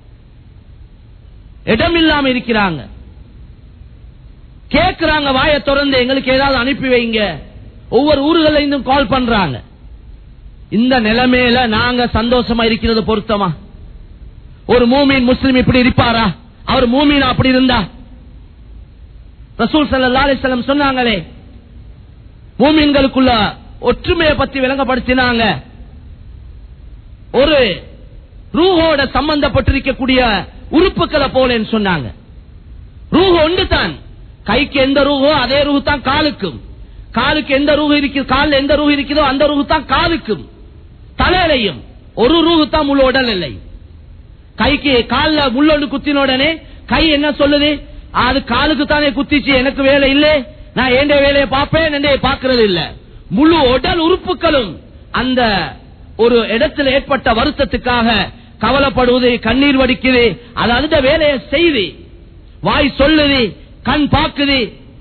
இடம் இல்லாம இருக்கிறாங்க கேக்குறாங்க வாயை திறந்து எங்களுக்கு ஏதாவது அனுப்பி வைங்க ஒவ்வொரு ஊர்கள்ல இருந்தும் கால் பண்றாங்க இந்த நிலைமையில நாங்க சந்தோஷமா இருக்கிறது பொருத்தமா ஒரு மூமின் முஸ்லிம் இப்படி இருப்பாரா அவர் மூமின் அப்படி இருந்தா ரசூல் சல்லா அலிஸ்லம் சொன்னாங்களே மூமின்களுக்குள்ள ஒற்றுமையை பத்தி விளங்கப்படுத்தினாங்க ஒரு ரூஹோட சம்பந்தப்பட்டிருக்கக்கூடிய உறுப்புகளை போலன்னு சொன்னாங்க ரூஹ் ஒன்று தான் கைக்கு எந்த ரூஹோ அதே ரூஹு தான் காலுக்கும் காலுக்கு எந்த ரூஹு இருக்கு காலில் எந்த ரூஹு இருக்குதோ அந்த ரூஹு தான் காலுக்கும் தலையிலையும் ஒரு ரூஹு தான் முழு உடல் இல்லை கைக்கு காலில் முள்ளொண்டு குத்தின உடனே கை என்ன சொல்லுது அது காலுக்கு தானே குத்திச்சு எனக்கு வேலை இல்லை நான் எந்த வேலையை பார்ப்பேன் என்னைய பார்க்கறது இல்ல முழு உடல் உறுப்புகளும் அந்த ஒரு இடத்துல ஏற்பட்ட வருத்தத்துக்காக கவலைப்படுவது கண்ணீர் வடிக்குது அது அந்த வேலையை செய்து வாய் சொல்லுது கண் பாக்குது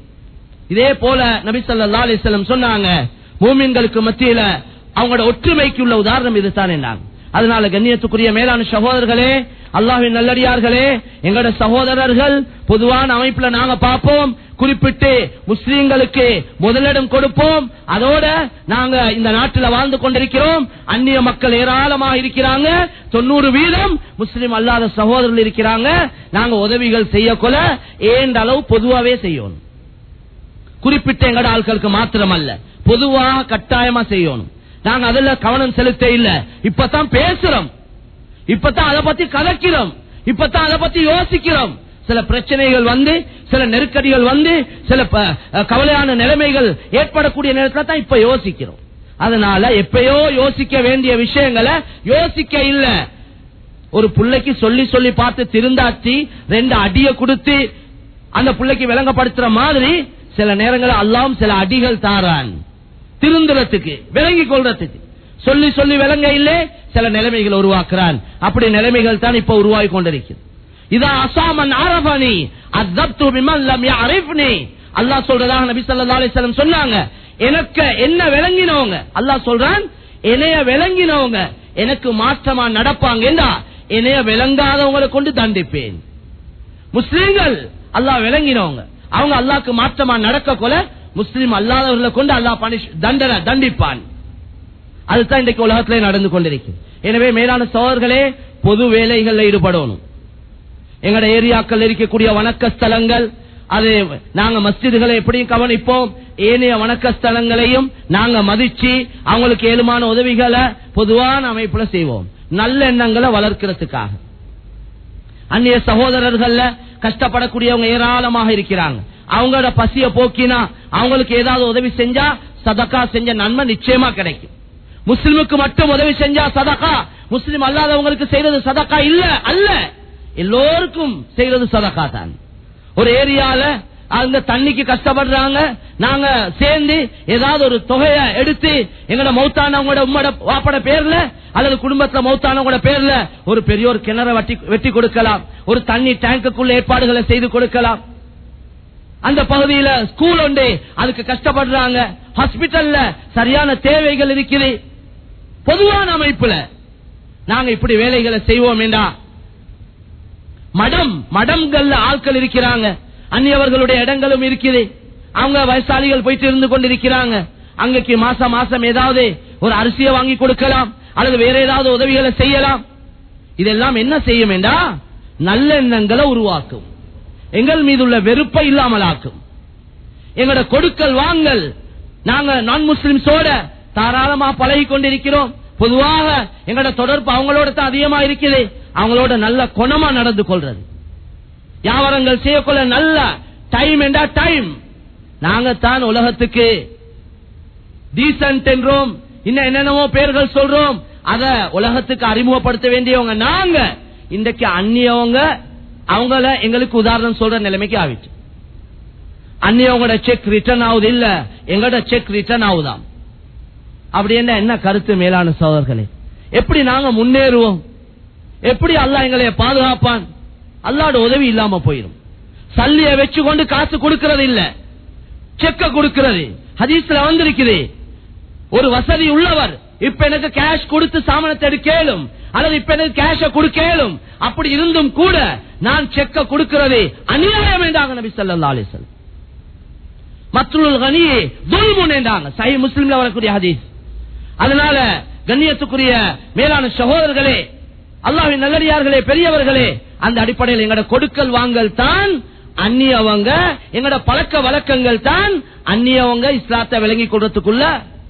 இதே போல நபி ஸல்லல்லாஹு அலைஹி வஸல்லம் சொன்னாங்க மூமின்களுக்கு மத்தியில அவங்களோட ஒற்றுமைக்கு உள்ள உதாரணம் இதுதான் என்னாங்க அதனால கண்ணியத்துக்குரிய மேலான சகோதரர்களே அல்லாஹ்வின் நல்லடியார்களே எங்களோட சகோதரர்கள் பொதுவான அமைப்புல நாங்க பார்ப்போம் குறிப்பிட்டு முஸ்லீம்களுக்கு முதலிடம் கொடுப்போம் அதோட நாங்க இந்த நாட்டில் வாழ்ந்து கொண்டிருக்கிறோம் அந்நிய மக்கள் ஏராளமாக இருக்கிறாங்க தொண்ணூறு வீதம் முஸ்லிம் அல்லாத சகோதரர்கள் இருக்கிறாங்க நாங்க உதவிகள் செய்யக்கொள்ள ஏண்ட அளவு பொதுவாவே செய்யணும் குறிப்பிட்ட எங்கட ஆட்களுக்கு மாத்திரம் அல்ல பொதுவாக கட்டாயமா செய்யணும் நாங்க அதுல கவனம் செலுத்த இல்ல இப்பதான் பேசுறோம் இப்பதான் அதை பத்தி கலக்கிறோம் இப்பதான் அதை பத்தி யோசிக்கிறோம் சில பிரச்சனைகள் வந்து சில நெருக்கடிகள் வந்து சில ப- கவலையான நிலைமைகள் ஏற்படக்கூடிய நேரத்துல தான் இப்ப யோசிக்கிறோம் அதனால எப்பயோ யோசிக்க வேண்டிய விஷயங்களை யோசிக்க இல்ல ஒரு புள்ளைக்கு சொல்லி சொல்லி பார்த்து திருந்தாச்சி ரெண்டு அடிய கொடுத்து அந்த புள்ளைக்கு விளங்கப்படுத்துற மாதிரி சில நேரங்களில் அல்லாம் சில அடிகள் தாரான் திருந்துறதுக்கு விளங்கி கொள்றதுக்கு சொல்லி சொல்லி விளங்க இல்லே சில நிலைமைகள் உருவாக்குறான் அப்படி நிலைமைகள் தான் இப்ப உருவாகி கொண்டிருக்கிறது இதா அசாமன் அரபனி அத்தப்து பிமன் லம் யஅரிஃப்னி அல்லாஹ் சொல்றதாக நபி ஸல்லல்லாஹு அலைஹி வஸல்லம் சொன்னாங்க எனக்கு என்ன விளங்கினவங்க அல்லாஹ் சொல்றான் என்னைய விளங்கினவங்க எனக்கு மாற்றமா நடப்பாங்கன்னா என்னைய விளங்காதவங்களை கொண்டு தண்டிப்பேன் முஸ்லீம்கள் அல்லாஹ் விளங்கினவங்க அவங்க அல்லாஹ்க்கு மாற்றமா நடக்க கொல முஸ்லீம் அல்லாதவர்களை கொண்டு அல்லாஹ் பனிஷ் தண்டனை தண்டிப்பான் அதுதான் இன்றைக்கு உலகத்திலே நடந்து கொண்டிருக்கு எனவே மேலான சோழர்களே பொது வேலைகளில் ஈடுபடணும் எங்கட ஏரியாக்கள் இருக்கக்கூடிய வணக்க ஸ்தலங்கள் அது நாங்க மஸ்ஜிதுகளை எப்படியும் கவனிப்போம் ஏனைய வணக்க ஸ்தலங்களையும் நாங்க மதிச்சு அவங்களுக்கு ஏழுமான உதவிகளை பொதுவான அமைப்புல செய்வோம் நல்ல எண்ணங்களை வளர்க்கிறதுக்காக அந்நிய சகோதரர்கள்ல கஷ்டப்படக்கூடியவங்க ஏராளமாக இருக்கிறாங்க அவங்களோட பசிய போக்கினா அவங்களுக்கு ஏதாவது உதவி செஞ்சா சதக்கா செஞ்ச நன்மை நிச்சயமா கிடைக்கும் முஸ்லிமுக்கு மட்டும் உதவி செஞ்சா சதக்கா முஸ்லிம் அல்லாதவங்களுக்கு செய்யறது சதக்கா இல்ல அல்ல எல்லோருக்கும் செய்யறது சதக்கா தான் ஒரு ஏரியால அந்த தண்ணிக்கு கஷ்டப்படுறாங்க நாங்க சேர்ந்து ஏதாவது ஒரு தொகையை எடுத்து எங்களோட மௌத்தானவங்களோட உம்மோட வாப்பட பேர்ல அல்லது குடும்பத்துல மௌத்தானவங்களோட பேர்ல ஒரு பெரிய ஒரு கிணற வெட்டி வெட்டி கொடுக்கலாம் ஒரு தண்ணி டேங்குக்குள்ள ஏற்பாடுகளை செய்து கொடுக்கலாம் அந்த பகுதியில ஸ்கூல் உண்டு அதுக்கு கஷ்டப்படுறாங்க ஹாஸ்பிட்டல்ல சரியான தேவைகள் இருக்குது பொதுவான அமைப்புல நாங்க இப்படி வேலைகளை செய்வோம் என்றா மடம் மடம்கள்ல ஆட்கள் இருக்கிறாங்க அந்நியவர்களுடைய இடங்களும் இருக்குது அவங்க வயசாளிகள் போயிட்டு இருந்து கொண்டிருக்கிறாங்க அங்கக்கு மாசம் மாசம் ஏதாவது ஒரு அரிசியை வாங்கி கொடுக்கலாம் அல்லது வேற ஏதாவது உதவிகளை செய்யலாம் இதெல்லாம் என்ன செய்யும் என்றா நல்லெண்ணங்களை உருவாக்கும் எங்கள் மீது உள்ள வெறுப்பை இல்லாமலாக்கும் எங்களோட கொடுக்கல் வாங்கல் நாங்க நான் முஸ்லிம்ஸோட தாராளமா பழகி கொண்டிருக்கிறோம் பொதுவாக எங்களோட தொடர்பு அவங்களோட தான் அதிகமா இருக்குது அவங்களோட நல்ல குணமா நடந்து கொள்றது வியாபாரங்கள் செய்யக்கொள்ள நல்ல டைம் என்றா டைம் நாங்க தான் உலகத்துக்கு டீசன்ட் என்றோம் இன்னும் என்னென்னமோ பேர்கள் சொல்றோம் அத உலகத்துக்கு அறிமுகப்படுத்த வேண்டியவங்க நாங்க இன்றைக்கு அந்நியவங்க அவங்கள எங்களுக்கு உதாரணம் சொல்ற நிலைமைக்கு ஆயிடுச்சு அந்நியவங்களோட செக் ரிட்டர்ன் ஆகுது இல்ல எங்களோட செக் ரிட்டர்ன் ஆகுதாம் அப்படி என்ன என்ன கருத்து மேலான சோதர்களே எப்படி நாங்க முன்னேறுவோம் எப்படி அல்லாஹ் எங்களை பாதுகாப்பான் அல்லாட உதவி இல்லாம போயிடும் சல்லிய வச்சு கொண்டு காசு கொடுக்கிறது இல்ல செக்க கொடுக்கிறது ஹதீஸ்ல வந்திருக்குது ஒரு வசதி உள்ளவர் இப்ப எனக்கு கேஷ் கொடுத்து சாமானத்தை எடுக்கலும் அல்லது இப்ப எனக்கு கேஷ கொடுக்கலும் அப்படி இருந்தும் கூட நான் செக்க கொடுக்கிறது அநியாயம் என்றாங்க நபி ஸல்லல்லாஹு அலைஹி வஸல்லம் மத்துல் கனியே துல்முன் என்றாங்க சஹி முஸ்லிம்ல வரக்கூடிய ஹதீஸ் அதனால கண்ணியத்துக்குரிய மேலான சகோதரர்களே அல்லாஹ்வின் நல்லடியார்களே பெரியவர்களே அந்த அடிப்படையில் எங்கட கொடுக்கல் வாங்கல் தான் அந்நியவங்க எங்கட பழக்க வழக்கங்கள் தான் அந்நியவங்க இஸ்லாத்தை விளங்கி கொடுறதுக்குள்ள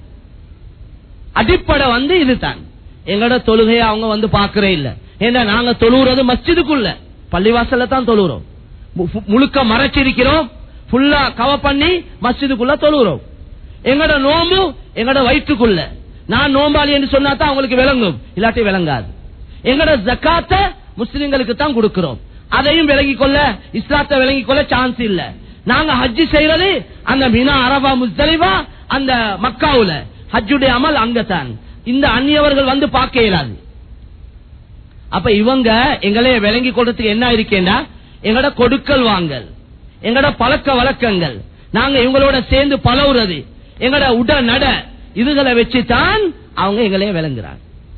அடிப்படை வந்து இதுதான் எங்கட தொழுகையை அவங்க வந்து பாக்குறே இல்ல ஏன்னா நாங்க தொழுகிறது மஸ்ஜிதுக்குள்ள பள்ளிவாசல்ல தான் தொழுகிறோம் மு- முழுக்க மறைச்சிருக்கிறோம் ஃபுல்லா கவ பண்ணி மஸ்ஜிதுக்குள்ள தொழுகிறோம் எங்கட நோம்பு எங்கட வயிற்றுக்குள்ள நான் நோம்பாளி என்று சொன்னா தான் அவங்களுக்கு விளங்கும் இல்லாட்டி விளங்காது எங்கட ஜக்காத்த முஸ்லிம்களுக்கு தான் கொடுக்கிறோம் அதையும் விளங்கிக் கொள்ள இஸ்லாத்தை விளங்கிக் கொள்ள சான்ஸ் இல்ல நாங்க ஹஜ்ஜி செய்யறது அந்த மினா அரபா முஸ்தலிவா அந்த மக்காவுல ஹஜ்ஜுடைய அமல் அங்கத்தான் இந்த அந்நியவர்கள் வந்து பார்க்க இயலாது அப்ப இவங்க எங்களே விளங்கி கொள்றதுக்கு என்ன இருக்கேண்டா எங்கட கொடுக்கல் வாங்கல் எங்கட பழக்க வழக்கங்கள் நாங்க இவங்களோட சேர்ந்து பழகுறது எங்கட உட நட இதுகளை வச்சுதான் அவங்க எங்களே விளங்குறாங்க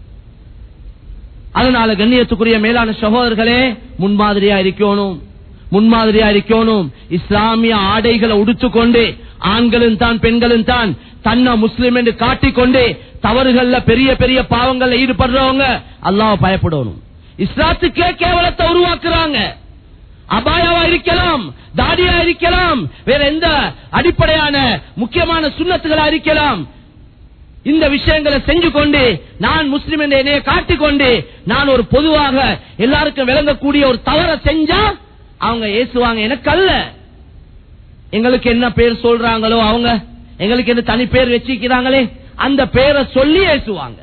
அதனால கண்ணியத்துக்குரிய மேலான சகோதரர்களே முன்மாதிரியா இருக்கணும் முன்மாதிரியா இருக்கணும் இஸ்லாமிய ஆடைகளை உடுத்துக்கொண்டு ஆண்களும் தான் பெண்களும் தான் தன்னை முஸ்லிம் என்று காட்டிக்கொண்டு தவறுகள்ல பெரிய பெரிய பாவங்கள்ல ஈடுபடுறவங்க அல்லாஹ் பயப்படணும் இஸ்லாத்துக்கே கேவலத்தை உருவாக்குறாங்க அபாயாவா இருக்கலாம் தாடியா இருக்கலாம் வேற எந்த அடிப்படையான முக்கியமான சுண்ணத்துகளா இருக்கலாம் இந்த விஷயங்களை செஞ்சு கொண்டு நான் முஸ்லிம் என்ற என்னைய காட்டிக்கொண்டு நான் ஒரு பொதுவாக எல்லாருக்கும் விளங்கக்கூடிய ஒரு தவறை செஞ்சா அவங்க ஏசுவாங்க எனக்கு அல்ல எங்களுக்கு என்ன பேர் சொல்றாங்களோ அவங்க எங்களுக்கு என்ன தனி பேர் வச்சிருக்கிறாங்களே அந்த பேரை சொல்லி ஏசுவாங்க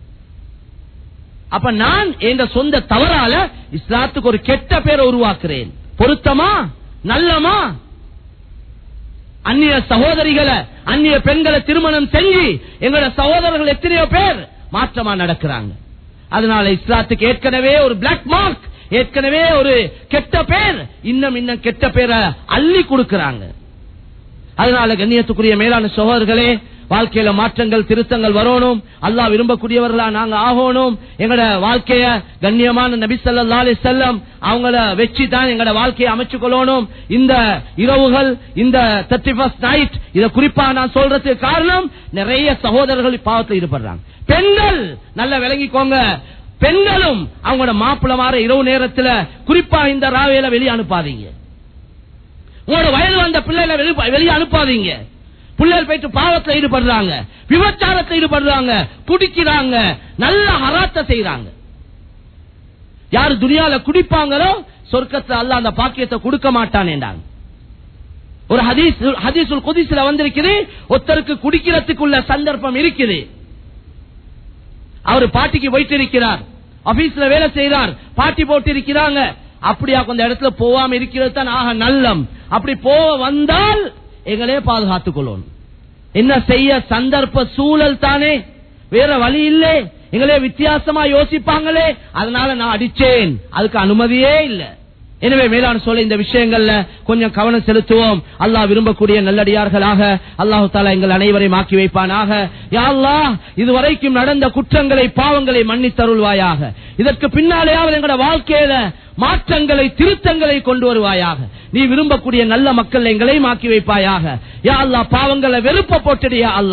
அப்ப நான் என்ற சொந்த தவறால இஸ்லாத்துக்கு ஒரு கெட்ட பேரை உருவாக்குறேன் பொருத்தமா நல்லமா அந்நிய சகோதரிகளை அந்நிய பெண்களை திருமணம் செஞ்சு எங்களோட சகோதரர்கள் எத்தனையோ பேர் மாற்றமா நடக்கிறாங்க அதனால இஸ்லாத்துக்கு ஏற்கனவே ஒரு பிளாக் மார்க் ஏற்கனவே ஒரு கெட்ட பேர் இன்னும் இன்னும் கெட்ட பேரை அள்ளி கொடுக்கிறாங்க அதனால கண்ணியத்துக்குரிய மேலான சகோதரர்களே வாழ்க்கையில மாற்றங்கள் திருத்தங்கள் வரணும் அல்லாஹ் விரும்பக்கூடியவர்களா நாங்க ஆகணும் எங்கட வாழ்க்கைய கண்ணியமான நபி ஸல்லல்லாஹு அலைஹி வஸல்லம் அவங்கள வச்சு தான் எங்கட வாழ்க்கையை அமைச்சு கொள்ளணும் இந்த இரவுகள் இந்த தேர்ட்டி ஃபர்ஸ்ட் நைட் இத குறிப்பா நான் சொல்றதுக்கு காரணம் நிறைய சகோதரர்கள் பாவத்தில் ஈடுபடுறாங்க பெண்கள் நல்லா விளங்கிக்கோங்க பெண்களும் அவங்களோட மாப்பிள்ள மாற இரவு நேரத்துல குறிப்பா இந்த ராவையில வெளியே அனுப்பாதீங்க உங்களோட வயது வந்த பிள்ளைகளை வெளி- வெளியே அனுப்பாதீங்க பிள்ளைகள் போயிட்டு பாவத்துல ஈடுபடுறாங்க விபச்சாரத்தை ஈடுபடுறாங்க குடிக்கிறாங்க நல்ல ஹராத்த செய்யறாங்க யாரு துனியால குடிப்பாங்களோ சொர்க்கத்துல அல்லாஹ் அந்த பாக்கியத்தை கொடுக்க மாட்டானேண்டாங்க ஒரு ஹதீஸ் ஹதீசுல் குதிஸ்ல வந்திருக்குது ஒருத்தருக்கு குடிக்கிறதுக்குள்ள சந்தர்ப்பம் இருக்குது அவர் பாட்டிக்கு போயிட்டு இருக்கிறார் ஆபீஸ்ல வேலை செய்கிறார் பாட்டி போட்டு இருக்கிறாங்க அப்படியா கொஞ்சம் இடத்துல போவாம இருக்கிறது தான் ஆக நல்லம் அப்படி போக வந்தால் எங்களே பாதுகாத்துக் கொள்ளணும் என்ன செய்ய சந்தர்ப்ப சூழல் தானே வேற வழி இல்லை எங்களே வித்தியாசமா யோசிப்பாங்களே அதனால நான் அடிச்சேன் அதுக்கு அனுமதியே இல்லை எனவே மேலான சொல்ல இந்த விஷயங்கள்ல கொஞ்சம் கவனம் செலுத்துவோம் அல்லாஹ் விரும்பக்கூடிய நல்லடியார்களாக அல்லாஹு தாலா எங்கள் அனைவரையும் ஆக்கி வைப்பானாக யா அல்லாஹ் இதுவரைக்கும் நடந்த குற்றங்களை பாவங்களை மன்னித்தருள்வாயாக இதற்கு பின்னாலேயாவது எங்களோட வாழ்க்கையில மாற்றங்களை திருத்தங்களை கொண்டு வருவாயாக நீ விரும்பக்கூடிய நல்ல மக்கள் எங்களையும் ஆக்கி வைப்பாயாக யா அல்லாஹ் பாவங்களை வெறுப்ப போட்டுடியா அல்லாஹ்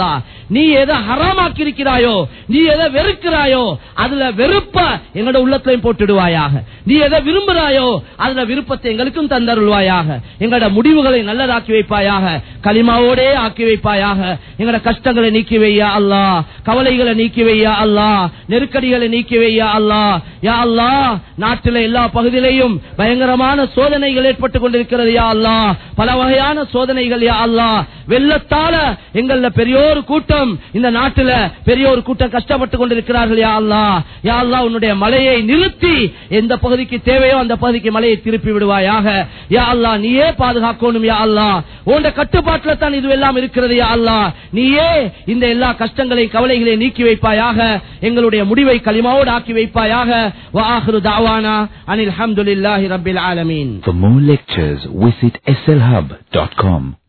நீ எதை ஹராமாக்கி இருக்கிறாயோ நீ எதை வெறுக்கிறாயோ அதுல வெறுப்ப எங்களோட உள்ளத்திலையும் போட்டுடுவாயாக நீ எதை விரும்புகிறாயோ அதுல விருப்பத்தை எங்களுக்கும் தந்தருள்வாயாக எங்களோட முடிவுகளை நல்லதாக்கி வைப்பாயாக களிமாவோடே ஆக்கி வைப்பாயாக எங்களோட கஷ்டங்களை நீக்கி வையா அல்லா கவலைகளை நீக்கி வையா அல்லா நெருக்கடிகளை நீக்கி வையா அல்லா யா அல்லா நாட்டில எல்லா பகுதியிலையும் பயங்கரமான சோதனைகள் ஏற்பட்டுக் கொண்டிருக்கிறது யா அல்லா பல வகையான சோதனைகள் யா அல்லா வெள்ளத்தால எங்கள பெரியோரு கூட்டம் இந்த நாட்டுல பெரியோரு கூட்டம் கஷ்டப்பட்டு கொண்டிருக்கிறார்கள் யா அல்லா யா அல்லா உன்னுடைய மலையை நிறுத்தி எந்த பகுதிக்கு தேவையோ அந்த பகுதிக்கு மலையை திருப்பி விடுவாயாக யா அல்லா நீயே பாதுகாக்கணும் யா அல்லா உன்ட கட்டுப்பாட்டுல தான் இது எல்லாம் இருக்கிறது யா அல்லா நீயே இந்த எல்லா கஷ்டங்களையும் கவலைகளையும் நீக்கி வைப்பாயாக எங்களுடைய முடிவை களிமாவோடு ஆக்கி வைப்பாயாக வாஹரு தாவானா அனில் அஹமதுல்லாஹி ரபில் ஆலமீன் For more lectures, visit slhub.com.